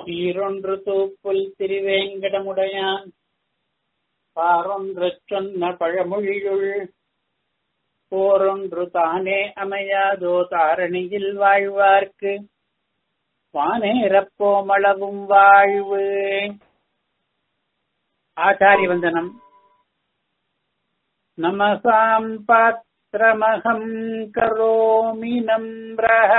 சீரொன்று தூப்புல் திருவேங்கடமுடையான் பாரொன்று சொன்ன பழமொழியுள் போரொன்று தானே அமையாதோ தாரணியில் வாழ்வார்க்கு வானேரப்போமளவும் வாழ்வு ஆச்சாரி வந்தனம் நமசாம் பாத்திரமகம் கரோமி நம்ரஹ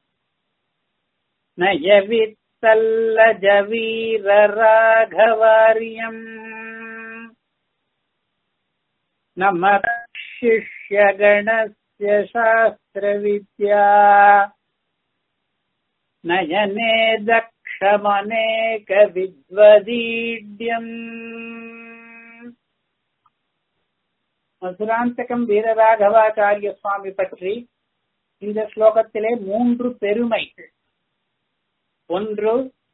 नयवित्तल्लजवीरराघवार्यम् नमः शिष्यगणस्य शास्त्रविद्या नयने दक्षमनेकविद्वदीड्यम् மதுராந்தகம் வீரராகவாச்சாரிய சுவாமி பற்றி இந்த ஸ்லோகத்திலே மூன்று பெருமைகள் ஒன்று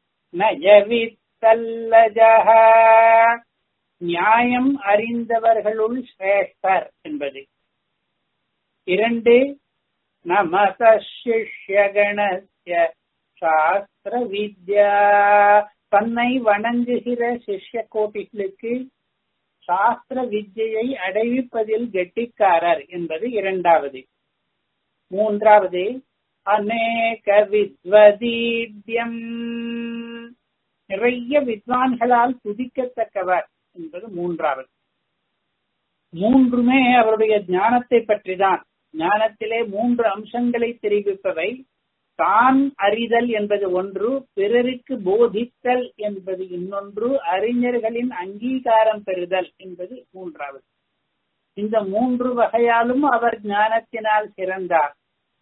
நயவித்தல்லஜக நியாயம் அறிந்தவர்களுள் சிரேஷ்டர் என்பது இரண்டு நமத சிஷ்யகணஸ்ய சாஸ்திர வித்யா தன்னை வணங்குகிற சிஷ்ய கோட்டிகளுக்கு சாஸ்திர வித்யை அடைவிப்பதில் கெட்டிக்காரர் என்பது இரண்டாவது மூன்றாவது அநேக வித்வதீட்யம் நிறைய வித்வான்களால் துதிக்கத்தக்கவர் என்பது மூன்றாவது மூன்றுமே அவருடைய ஞானத்தை பற்றிதான் ஞானத்திலே மூன்று அம்சங்களை தெரிவிப்பவை தான் அறிதல் என்பது ஒன்று பிறருக்கு போதித்தல் என்பது இன்னொன்று அறிஞர்களின் அங்கீகாரம் பெறுதல் என்பது மூன்றாவது இந்த மூன்று வகையாலும் அவர் ஞானத்தினால் சிறந்தார்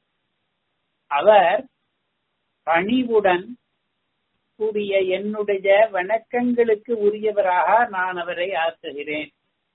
அவர் பணிவுடன் கூடிய என்னுடைய வணக்கங்களுக்கு உரியவராக நான் அவரை ஆக்குகிறேன்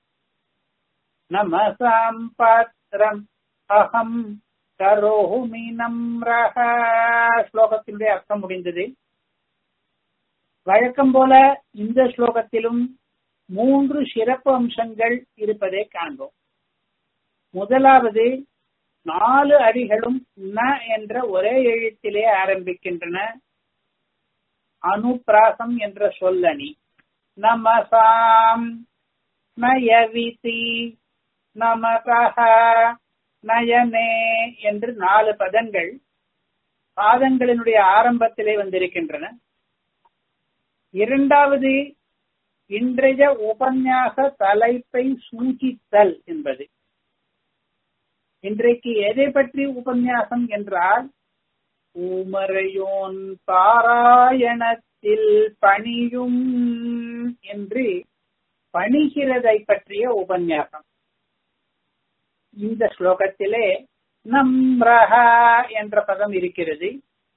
நமசாம் பாத்திரம் அகம் கரோமி நம்ரஹ ஸ்லோகத்தினுடைய அர்த்தம் முடிந்தது வழக்கம் போல இந்த ஸ்லோகத்திலும் மூன்று சிறப்பு அம்சங்கள் இருப்பதை காண்போம் முதலாவது நாலு அடிகளும் ந என்ற ஒரே எழுத்திலே ஆரம்பிக்கின்றன அனுப்பிராசம் என்ற சொல்லணி நமசாம் நயவிதி நமகா நயனே என்று நாலு பதங்கள் பாதங்களினுடைய ஆரம்பத்திலே வந்திருக்கின்றன இரண்டாவது இன்றைய உபன்யாச தலைப்பை சூச்சித்தல் என்பது இன்றைக்கு எதை பற்றி உபன்யாசம் என்றால் ஊமரையோன் பாராயணத்தில் பணியும் என்று பணிகிறதை பற்றிய உபன்யாசம் இந்த ஸ்லோகத்திலே நம்ரஹா என்ற பதம் இருக்கிறது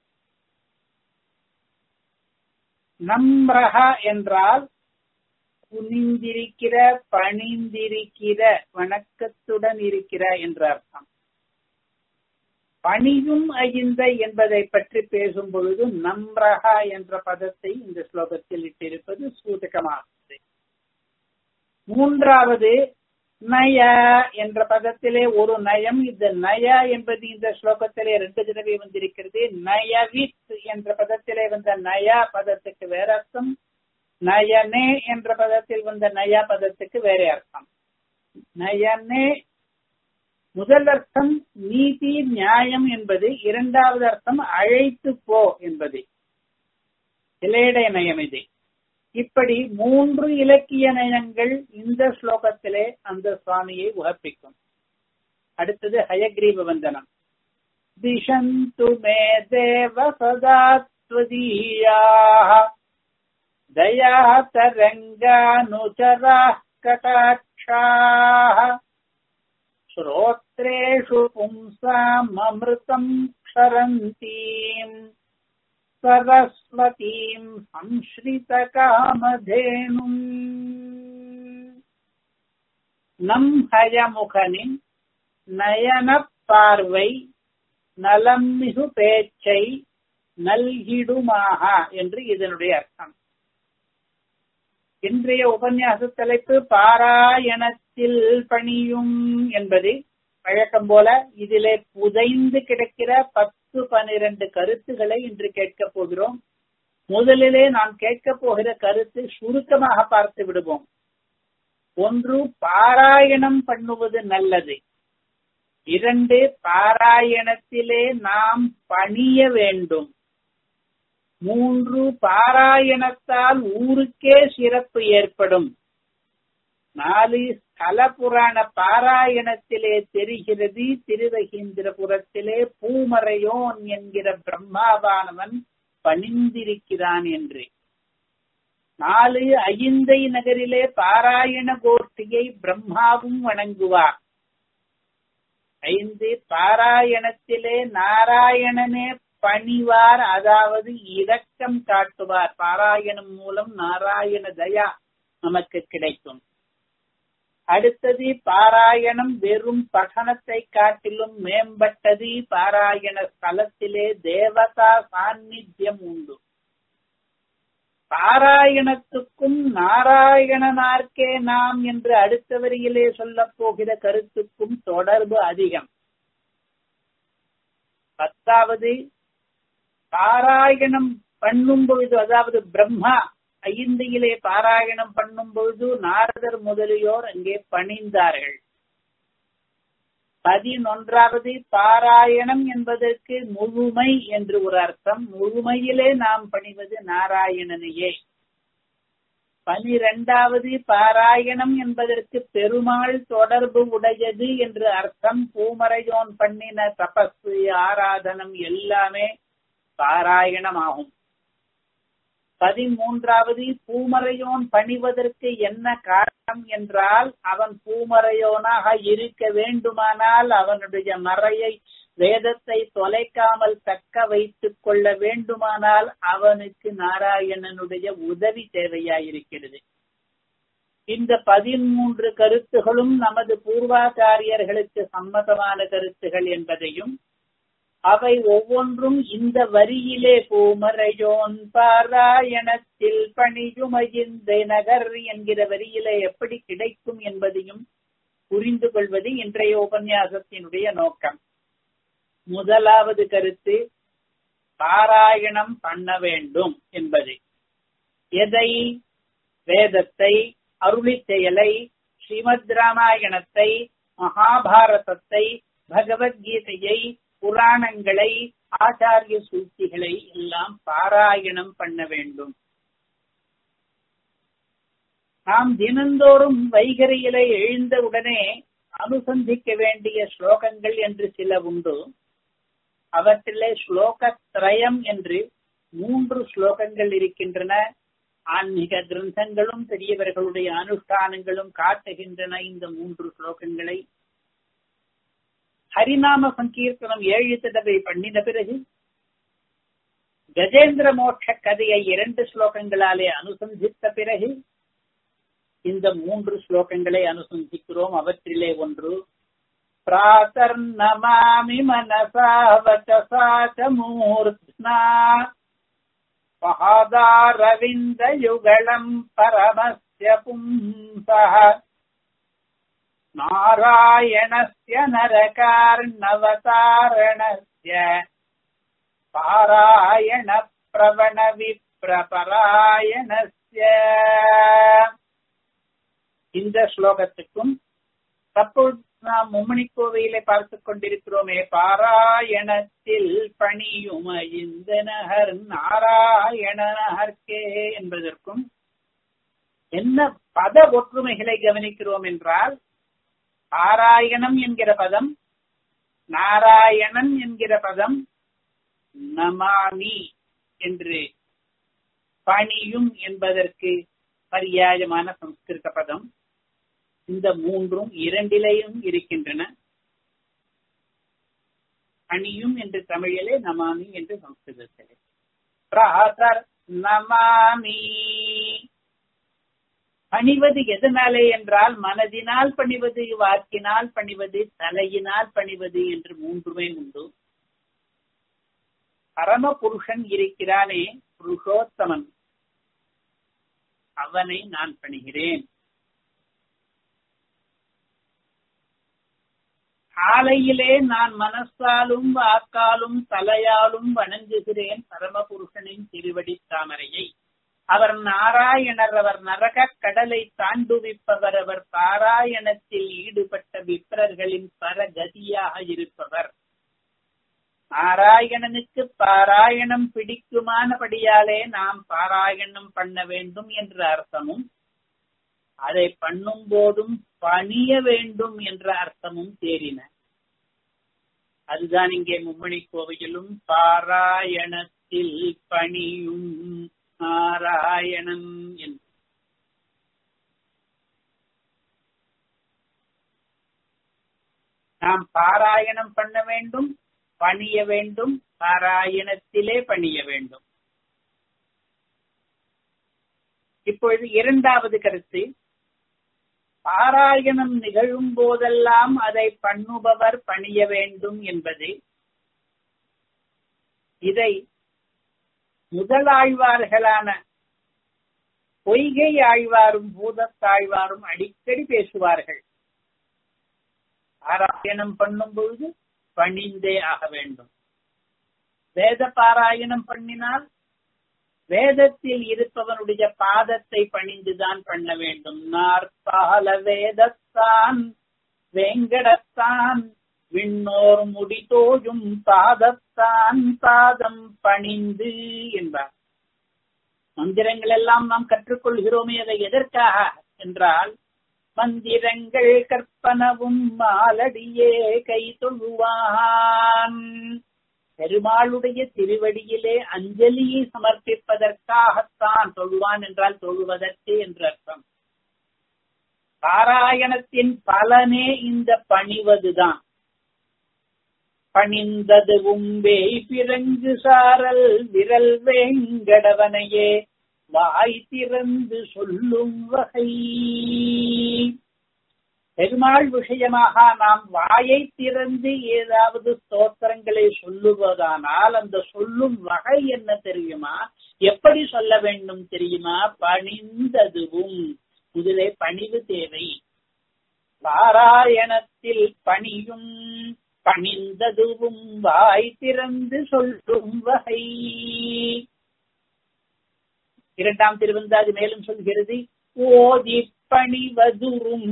நம்ரஹா என்றால் குனிந்திருக்கிற பணிந்திருக்கிற வணக்கத்துடன் இருக்கிற என்ற அர்த்தம் பணியும் அகிந்த என்பதை பற்றி பேசும் பொழுது நம்ரஹா என்ற பதத்தை இந்த ஸ்லோகத்தில் இட்டிருப்பது சூதகமாகிறது மூன்றாவது நய என்ற பதத்திலே ஒரு நயம் இந்த நய என்பது இந்த ஸ்லோகத்திலே ரெண்டு தடவை வந்திருக்கிறது நயவித் என்ற பதத்திலே வந்த நயா பதத்துக்கு வேற அர்த்தம் நயனே என்ற பதத்தில் வந்த நயா பதத்துக்கு வேற அர்த்தம் நயனே முதல் அர்த்தம் நீதி நியாயம் என்பது இரண்டாவது அர்த்தம் அழைத்து போ என்பது இலையடை நயம் இது இப்படி மூன்று இலக்கிய நயங்கள் இந்த ஸ்லோகத்திலே அந்த சுவாமியை உகப்பிக்கும் அடுத்தது ஹயக்ரீவ வந்தனம் திஷந்து மே தேவ சதாத்வதீயா தயா தரங்கானுச்சரா கடாட்சாः श्रोत्रेषु पुंसाममृतम् क्षरन्तीम् सरस्वतीम् संश्रितकामधेनुम् நம் ஹயமுகனின் நயன பார்வை நலம் மிகு பேச்சை நல்கிடுமாக என்று இதனுடைய அர்த்தம் இன்றைய உபன்யாச தலைப்பு பாராயணத்தில் பணியும் என்பது வழக்கம் போல இதிலே புதைந்து கிடக்கிற பத்து பனிரெண்டு கருத்துக்களை இன்று கேட்க போகிறோம் முதலிலே நாம் கேட்கப் போகிற கருத்து சுருக்கமாக பார்த்து விடுவோம் ஒன்று பாராயணம் பண்ணுவது நல்லது இரண்டு பாராயணத்திலே நாம் பணிய வேண்டும் மூன்று பாராயணத்தால் ஊருக்கே சிறப்பு ஏற்படும் நாலு ஸ்தல புராண பாராயணத்திலே தெரிகிறது திருவகீந்திரபுரத்திலே பூமறையோன் என்கிற பிரம்மாவானவன் பணிந்திருக்கிறான் என்று நாலு அயிந்தை நகரிலே பாராயண கோஷ்டியை பிரம்மாவும் வணங்குவார் ஐந்து பாராயணத்திலே நாராயணனே பணிவார் அதாவது இரக்கம் காட்டுவார் பாராயணம் மூலம் நாராயண தயா நமக்கு கிடைக்கும் அடுத்தது பாராயணம் வெறும் பகனத்தை காட்டிலும் மேம்பட்டது பாராயண ஸ்தலத்திலே தேவதா சாநித்தியம் உண்டு பாராயணத்துக்கும் நாராயணனார்க்கே நாம் என்று அடுத்த வரியிலே சொல்லப் போகிற கருத்துக்கும் தொடர்பு அதிகம் பத்தாவது பாராயணம் பண்ணும் பொழுது அதாவது பிரம்மா ஐந்தையிலே பாராயணம் பண்ணும் பொழுது நாரதர் முதலியோர் அங்கே பணிந்தார்கள் பதினொன்றாவது பாராயணம் என்பதற்கு முழுமை என்று ஒரு அர்த்தம் முழுமையிலே நாம் பணிவது நாராயணனையே பனிரெண்டாவது பாராயணம் என்பதற்கு பெருமாள் தொடர்பு உடையது என்று அர்த்தம் பூமரையோன் பண்ணின தபசு ஆராதனம் எல்லாமே பாராயணம் ஆகும் பதிமூன்றாவது பூமரையோன் பணிவதற்கு என்ன காரணம் என்றால் அவன் பூமரையோனாக இருக்க வேண்டுமானால் அவனுடைய மறையை வேதத்தை தொலைக்காமல் தக்க வைத்துக் கொள்ள வேண்டுமானால் அவனுக்கு நாராயணனுடைய உதவி தேவையாயிருக்கிறது இந்த பதிமூன்று கருத்துகளும் நமது பூர்வாச்சாரியர்களுக்கு சம்மதமான கருத்துகள் என்பதையும் அவை ஒவ்வொன்றும் இந்த வரியிலே பூமரையோன் பாராயணத்தில் பணியுமைந்த நகர் என்கிற வரியிலே எப்படி கிடைக்கும் என்பதையும் புரிந்து கொள்வது இன்றைய உபன்யாசத்தினுடைய நோக்கம் முதலாவது கருத்து பாராயணம் பண்ண வேண்டும் என்பது எதை வேதத்தை அருளி செயலை ஸ்ரீமத் ராமாயணத்தை மகாபாரதத்தை பகவத்கீதையை புராணங்களை ஆச்சாரிய சூழ்ச்சிகளை எல்லாம் பாராயணம் பண்ண வேண்டும் நாம் தினந்தோறும் வைகரையிலே எழுந்த உடனே அனுசந்திக்க வேண்டிய ஸ்லோகங்கள் என்று சில உண்டு அவற்றிலே ஸ்லோகத்ரயம் என்று மூன்று ஸ்லோகங்கள் இருக்கின்றன ஆன்மீக கிரந்தங்களும் பெரியவர்களுடைய அனுஷ்டானங்களும் காட்டுகின்றன இந்த மூன்று ஸ்லோகங்களை ஹரிநாம சங்கீர்த்தனம் ஏழு தடவை பண்ணின பிறகு கஜேந்திர மோட்ச கதையை இரண்டு ஸ்லோகங்களாலே அனுசந்தித்த பிறகு இந்த மூன்று ஸ்லோகங்களை அனுசந்திக்கிறோம் அவற்றிலே ஒன்று பிராத்தர்நமாமி மனசா வச்சசா ச மூர்த்னா பகாதாரவிந்த யுகலம் பரமஸ்ய பும்சः नारायणस्य नरकार्णवतारणस्य பாராயணப்பிரவணவிப்ரபராயணஸ்ய இந்த ஸ்லோகத்துக்கும் தற்போது நாம் மும்மணி கோவையிலே பார்த்துக் கொண்டிருக்கிறோமே பாராயணத்தில் பணியும் இந்த நகர் நாராயண நகர்க்கே என்பதற்கும் என்ன பத ஒற்றுமைகளை கவனிக்கிறோம் என்றால் பாராயணம் என்கிற பதம் நாராயணன் என்கிற பதம் நமாமி என்று பணியும் என்பதற்கு பரியாயமான சம்ஸ்கிருத பதம் இந்த மூன்றும் இரண்டிலேயும் இருக்கின்றன பணியும் என்று தமிழிலே நமாமி என்று சம்ஸ்கிருதத்திலே பிராதர் நமாமி பணிவது எதனாலே என்றால் மனதினால் பணிவது வாக்கினால் பணிவது தலையினால் பணிவது என்று மூன்றுமே உண்டு பரம புருஷன் இருக்கிறானே புருஷோத்தமன் அவனை நான் பணிகிறேன் மாலையிலே நான் மனசாலும் வாக்காலும் தலையாலும் வணங்குகிறேன் பரமபுருஷனின் திருவடி தாமரையை அவர் நாராயணர் அவர் நரக கடலை தாண்டுவிப்பவர் அவர் பாராயணத்தில் ஈடுபட்ட விப்ரர்களின் பரகதியாக இருப்பவர் நாராயணனுக்கு பாராயணம் பிடிக்குமானபடியாலே நாம் பாராயணம் பண்ண வேண்டும் என்ற அர்த்தமும் அதை பண்ணும் போதும் பணிய வேண்டும் என்ற அர்த்தமும் தேறின அதுதான் இங்கே மும்மணி கோவையிலும் பாராயணத்தில் பணியும் நாராயணன் என்று நாம் பாராயணம் பண்ண வேண்டும் பணிய வேண்டும் பாராயணத்திலே பணிய வேண்டும் இப்பொழுது இரண்டாவது கருத்து பாராயணம் நிகழும் போதெல்லாம் அதை பண்ணுபவர் பணிய வேண்டும் என்பது இதை முதலாழ்வார்களான பொய்கை ஆழ்வாரும் பூதத்தாழ்வாரும் அடிக்கடி பேசுவார்கள் பாராயணம் பண்ணும் பொழுது பணிந்தே ஆக வேண்டும் வேத பாராயணம் பண்ணினால் வேதத்தில் இருப்பவனுடைய பாதத்தை பணிந்துதான் பண்ண வேண்டும் நாற்பால வேதத்தான் வெங்கடத்தான் விண்ணோர் முடிதோயும் பாதத்தான் பாதம் பணிந்து என்பார் மந்திரங்கள் எல்லாம் நாம் கற்றுக்கொள்கிறோமே அதை எதற்காக என்றால் மந்திரங்கள் கற்பனவும் மாலடியே கை தொழுவான் பெருமாளுடைய திருவடியிலே அஞ்சலியை சமர்ப்பிப்பதற்காகத்தான் தொழுவான் என்றால் தொழுவதற்கு என்று அர்த்தம் பாராயணத்தின் பலனே இந்த பணிவதுதான் பணிந்ததுவும் வேய் பிறங்கு சாரல் விரல் வேங்கடவனையே வாய் திறந்து சொல்லும் வகை பெருமாள் விஷயமாக நாம் வாயை திறந்து ஏதாவது ஸ்தோத்திரங்களை சொல்லுவதானால் அந்த சொல்லும் வகை என்ன தெரியுமா எப்படி சொல்ல வேண்டும் தெரியுமா பணிந்ததுவும் இதிலே பணிவு தேவை பாராயணத்தில் பணியும் பணிந்ததுவும் வாய் திறந்து சொல்லும் வகை இரண்டாம் திருவந்தாது மேலும் சொல்கிறது ஓதி பணிவதுரும்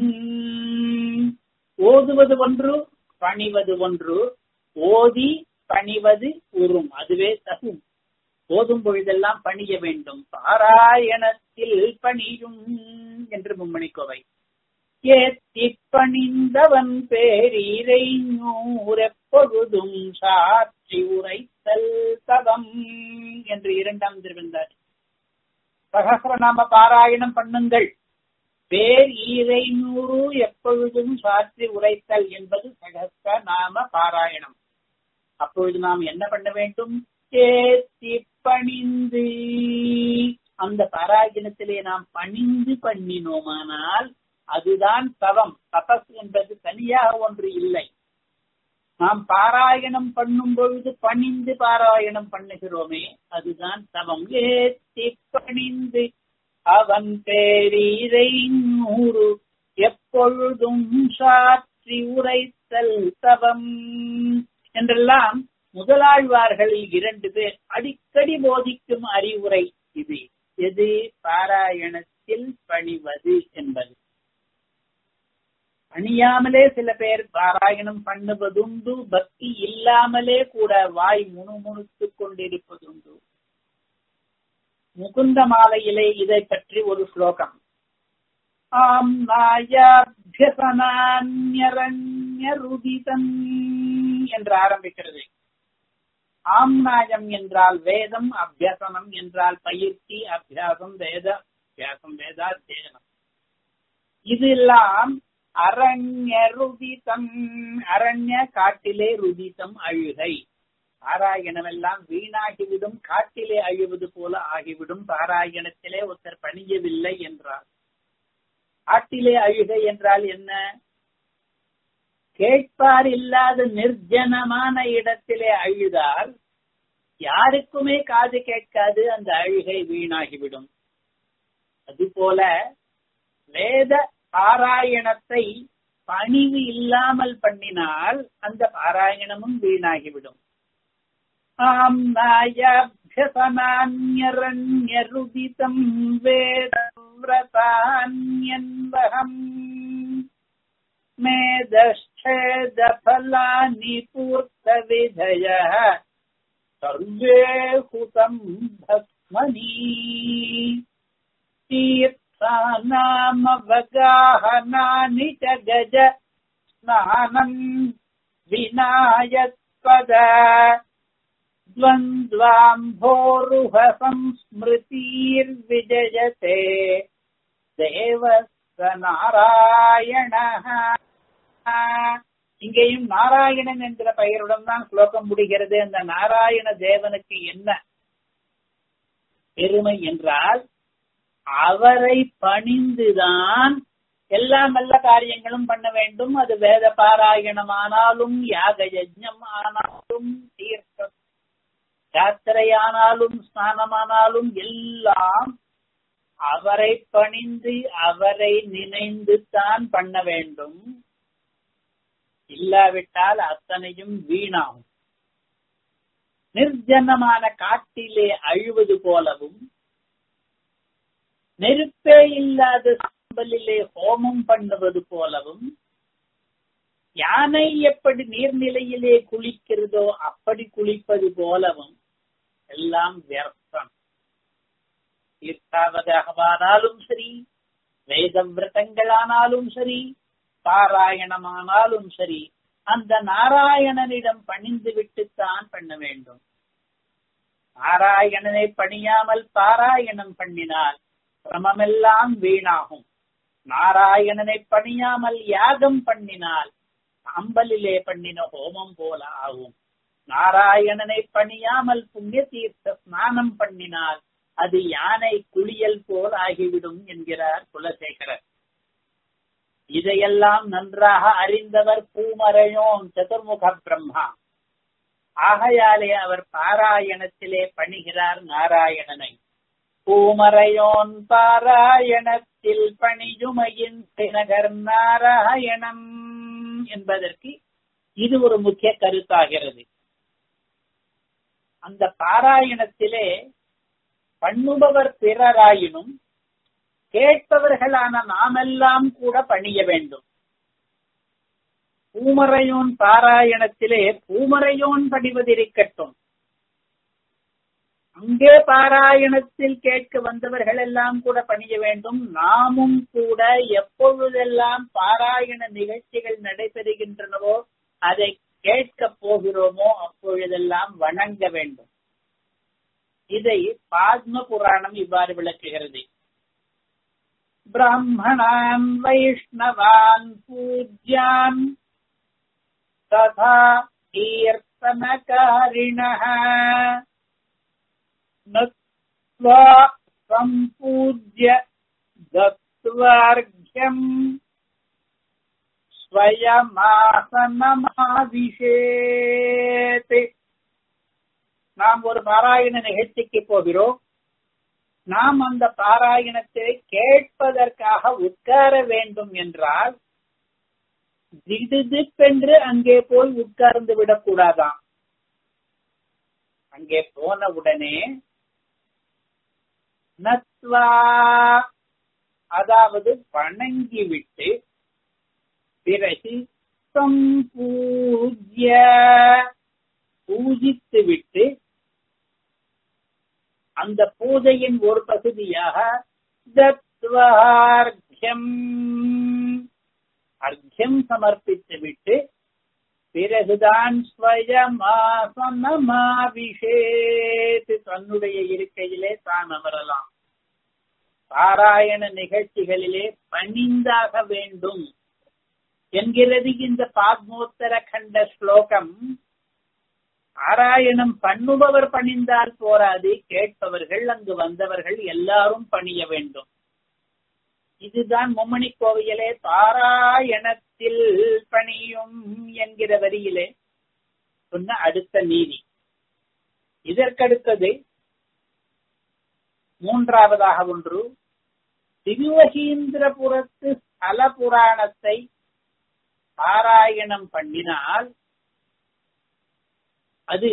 ஓதுவது ஒன்று பணிவது ஒன்று ஓதி பணிவது உறும் அதுவே தகும் ஓதும் பொழுதெல்லாம் பணிய வேண்டும் பாராயணத்தில் பணியும் என்று மும்மணி கோவை ஏத்தி பணிந்தவன் பேரீரை நூறெப்பொழுதும் சாற்றி உரைத்தல் தவம் என்று இரண்டாம் திருவந்தார் சகசிரநாம பாராயணம் பண்ணுங்கள் பேர் ஈரை நூறு எப்பொழுதும் சாற்றி உரைத்தல் என்பது சகஸ்ர நாம பாராயணம் அப்பொழுது நாம் என்ன பண்ண வேண்டும் ஏத்தி பணிந்து அந்த பாராயணத்திலே நாம் பணிந்து பண்ணினோமானால் அதுதான் தவம் தபஸ் என்பது தனியாக ஒன்று இல்லை நாம் பாராயணம் பண்ணும் பொழுது பணிந்து பாராயணம் பண்ணுகிறோமே அதுதான் தவம் ஏத்தி பணிந்து அவன் பேரீரை நூறு எப்பொழுதும் சாற்றி உரைத்தல் தவம் என்றெல்லாம் முதலாழ்வார்களில் இரண்டு பேர் அடிக்கடி போதிக்கும் அறிவுரை இது எது பாராயணத்தில் பணிவது என்பது பணியாமலே சில பேர் பாராயணம் பண்ணுவதுண்டு பக்தி இல்லாமலே கூட வாய் முணுமுணுத்துக் கொண்டிருப்பதுண்டு முகுந்த மாலையிலே இதை பற்றி ஒரு ஸ்லோகம் ஆம் நாயாபியசனான்யரண்யருதிதன் என்று ஆரம்பிக்கிறது ஆம்நாயம் என்றால் வேதம் அபியசனம் என்றால் பயிற்சி அபியாசம் வேத அபியாசம் வேதாத்தியனம் இதெல்லாம் அரண்ய ருதிதம் அரண்ய காட்டிலே ருதிதம் அழுகை பாராயணம் எல்லாம் வீணாகிவிடும் காட்டிலே அழிவது போல ஆகிவிடும் பாராயணத்திலே ஒருத்தர் பணியவில்லை என்றார் காட்டிலே அழுகை என்றால் என்ன கேட்பார் இல்லாத நிர்ஜனமான இடத்திலே அழுதால் யாருக்குமே காது கேட்காது அந்த அழுகை வீணாகிவிடும் அதுபோல வேத பாராயணத்தை பணிவு இல்லாமல் பண்ணினால் அந்த பாராயணமும் வீணாகிவிடும் ஆம் நாயாபியசனான்யரண்யருதிதம் வேதவிரதான்யன்வகம் मेदश्चेदफलानि पूर्तविधयः सर्वे हुतम् भस्मनी तीर्थानामवगाहनानि च गज स्नानम् विनायत्पद द्वन्द्वाम्भोरुह संस्मृतिर्विजयते देवः நாராயண இங்கேயும் நாராயணன் என்கிற பெயருடன் தான் ஸ்லோகம் முடிகிறது அந்த நாராயண தேவனுக்கு என்ன பெருமை என்றால் அவரை பணிந்துதான் எல்லா நல்ல காரியங்களும் பண்ண வேண்டும் அது வேத பாராயணமானாலும் யாக யஜ்ஞம் ஆனாலும் தீர்த்தம் யாத்திரையானாலும் ஸ்நானமானாலும் எல்லாம் அவரை பணிந்து அவரை நினைந்து தான் பண்ண வேண்டும் இல்லாவிட்டால் அத்தனையும் வீணாகும் நிர்ஜனமான காட்டிலே அழுவது போலவும் நெருப்பே இல்லாத சாம்பலிலே ஹோமம் பண்ணுவது போலவும் யானை எப்படி நீர்நிலையிலே குளிக்கிறதோ அப்படி குளிப்பது போலவும் எல்லாம் வியர்த்தம் தீர்த்தாவதாகவானாலும் சரி வேத விரதங்களானாலும் சரி பாராயணமானாலும் சரி அந்த நாராயணனிடம் பணிந்து விட்டுத்தான் பண்ண வேண்டும் நாராயணனை பணியாமல் பாராயணம் பண்ணினால் சிரமமெல்லாம் வீணாகும் நாராயணனை பணியாமல் யாகம் பண்ணினால் அம்பலிலே பண்ணின ஹோமம் போல ஆகும் நாராயணனை பணியாமல் புண்ணிய தீர்த்த ஸ்நானம் பண்ணினால் அது யானை குளியல் போல் ஆகிவிடும் என்கிறார் குலசேகரர் இதையெல்லாம் நன்றாக அறிந்தவர் பூமரையோன் சதுர்முக பிரம்மா ஆகையாலே அவர் பாராயணத்திலே பணிகிறார் நாராயணனை பூமரையோன் பாராயணத்தில் பணியுமையின் தினகர் நாராயணம் என்பதற்கு இது ஒரு முக்கிய கருத்தாகிறது அந்த பாராயணத்திலே பண்ணுபவர் பிறராயினும் கேட்பவர்களான நாமெல்லாம் கூட பணிய வேண்டும் பூமரையோன் பாராயணத்திலே பூமரையோன் படிவதிருக்கட்டும் அங்கே பாராயணத்தில் கேட்க வந்தவர்கள் எல்லாம் கூட பணிய வேண்டும் நாமும் கூட எப்பொழுதெல்லாம் பாராயண நிகழ்ச்சிகள் நடைபெறுகின்றனவோ அதை கேட்க போகிறோமோ அப்பொழுதெல்லாம் வணங்க வேண்டும் இதை பாத்ம புராணம் இவ்வாறு விளக்குகிறது பிராமணான் வைஷ்ணவான் பூஜ்யான் ததா கீர்த்தனகாரிணः நத்வா சம்பூஜ்ய தத்வார்க்யம் ஸ்வயமாசனமாவிஷேத் நாம் ஒரு பாராயண நிகழ்ச்சிக்கு போகிறோம் நாம் அந்த பாராயணத்தை கேட்பதற்காக உட்கார வேண்டும் என்றால் திடுதிப்பென்று அங்கே போய் உட்கார்ந்து விடக்கூடாதாம் அங்கே போன உடனே நத்வா அதாவது வணங்கிவிட்டு பிறகு சம்பூஜ்ய பூஜித்து விட்டு அந்த பூஜையின் ஒரு பகுதியாக தத்வார்க்கியம் அர்க்கியம் சமர்ப்பித்து விட்டு பிறகுதான் ஸ்வயமாசனமாபிஷேத் தன்னுடைய இருக்கையிலே தான் அமரலாம் பாராயண நிகழ்ச்சிகளிலே பணிந்தாக வேண்டும் என்கிறது இந்த பாத்மோத்தர கண்ட ஸ்லோகம் பாராயணம் பண்ணுபவர் பணிந்தால் போராது கேட்பவர்கள் அங்கு வந்தவர்கள் எல்லாரும் பணிய வேண்டும் இதுதான் மும்மணி கோவிலே பாராயணத்தில் பணியும் என்கிற வரியிலே சொன்ன அடுத்த நீதி இதற்கடுத்தது மூன்றாவதாக ஒன்று திருவகீந்திரபுரத்து ஸ்தல புராணத்தை பாராயணம் பண்ணினால் அது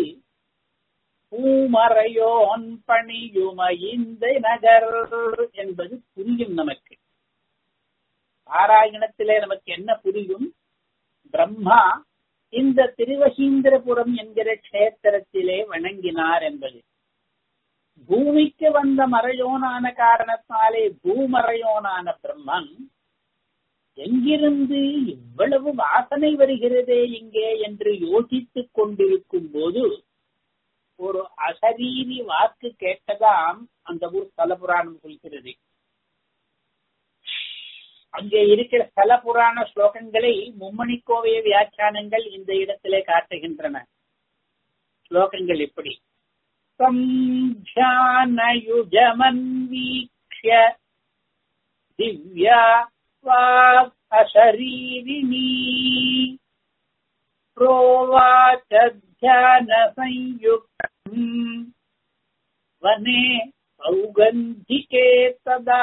பூமறையோன் பணியுமைந்த நகர் என்பது புரியும் நமக்கு பாராயணத்திலே நமக்கு என்ன புரியும் பிரம்மா இந்த திருவசீந்திரபுரம் என்கிற கஷேத்திரத்திலே வணங்கினார் என்பது பூமிக்கு வந்த மறையோனான காரணத்தாலே பூமறையோனான பிரம்மன் எங்கிருந்து இவ்வளவு வாசனை வருகிறதே இங்கே என்று யோசித்துக் கொண்டிருக்கும் போது ஒரு அசரீரி வாக்கு கேட்டதாம் அந்த ஊர் ஸ்தல புராணம் சொல்கிறது அங்கே இருக்கிற ஸ்தல புராண ஸ்லோகங்களை மும்மணிக்கோவைய வியாக்கியானங்கள் இந்த இடத்திலே காட்டுகின்றன ஸ்லோகங்கள் எப்படி சம்யானயுஜமன்வீக்ஷ்ய திவ்யா வாக் அசரீரிணி प्रोवाच ध्यानसंयुक्तम् वने சௌகந்திகே ததா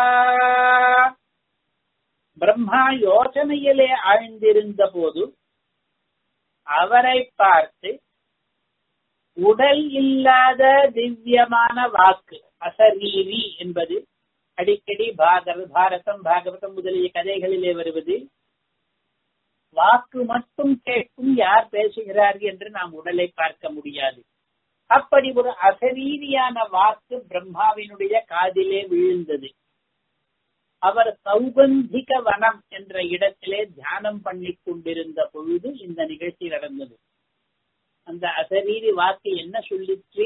பிரம்மா யோசனையிலே ஆழ்ந்திருந்த போது அவரை பார்த்து உடல் இல்லாத திவ்யமான வாக்கு அசரீரி என்பது அடிக்கடி பாகவ பாரதம் பாகவதம் முதலிய கதைகளிலே வருவது வாக்கு மட்டும் கேட்கும் யார் பேசுகிறார் என்று நாம் உடலை பார்க்க முடியாது அப்படி ஒரு அசரீரியான வாக்கு பிரம்மாவினுடைய காதிலே விழுந்தது அவர் சௌகந்திக வனம் என்ற இடத்திலே தியானம் பண்ணி கொண்டிருந்த பொழுது இந்த நிகழ்ச்சி நடந்தது அந்த அசரீரி வாக்கு என்ன சொல்லிச்சு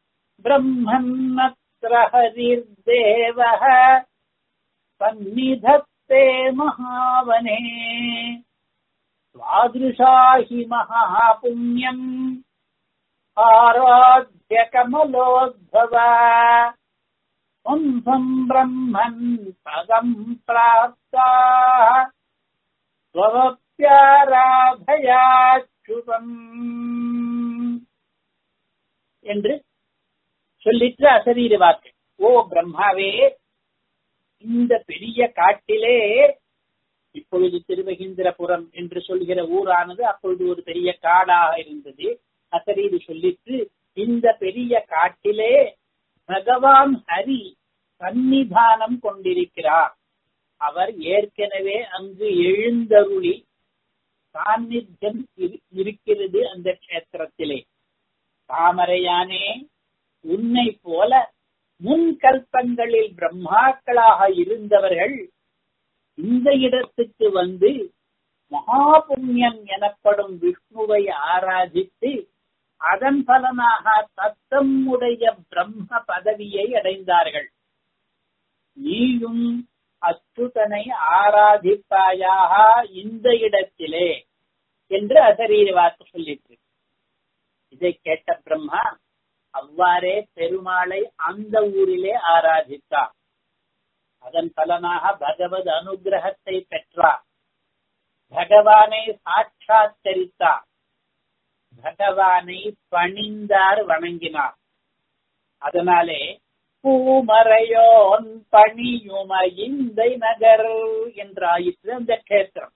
பிரம்மன்மத்ரஹரிர் தேவ சந்நிதத்தே மகாவனே स्वादृशाहि महापुण्यम् आराध्य कमलोद्भव पुंसम् ब्रह्मन् पदम् प्राप्ताः स्ववप्याराधयाच्युतम् என்று சொல்லிட்டு அசரீர வாக்கு ஓ பிரம்மாவே இந்த பெரிய காட்டிலே இப்பொழுது திருவகிந்திரபுரம் என்று சொல்கிற ஊரானது அப்பொழுது ஒரு பெரிய காடாக இருந்தது அசரீது சொல்லிட்டு இந்த பெரிய காட்டிலே பகவான் ஹரி சன்னிதானம் கொண்டிருக்கிறார் அவர் ஏற்கனவே அங்கு எழுந்தருளி சாநித்தியம் இருக்கிறது அந்த கஷேத்திரத்திலே தாமரையானே உன்னை போல முன்கல்பங்களில் பிரம்மாக்களாக இருந்தவர்கள் இந்த இடத்துக்கு வந்து மகாபுண்ணியம் எனப்படும் விஷ்ணுவை ஆராதித்து அதன் பலனாக தத்தமுடைய பிரம்ம பதவியை அடைந்தார்கள் நீயும் அச்சுதனை ஆராதிப்பாயாக இந்த இடத்திலே என்று அசரீர வாக்கு சொல்லிட்டு இதை கேட்ட பிரம்மா அவ்வாறே பெருமாளை அந்த ஊரிலே ஆராதித்தார் அதன் பலனாக பகவத் அனுகிரகத்தை பெற்றார் பகவானை சாட்சாத்தரித்தார் பகவானை பணிந்தார் வணங்கினார் அதனாலே பூமறையோன் பணியும இந்த நகர் என்றாயிற்று அந்த கேத்திரம்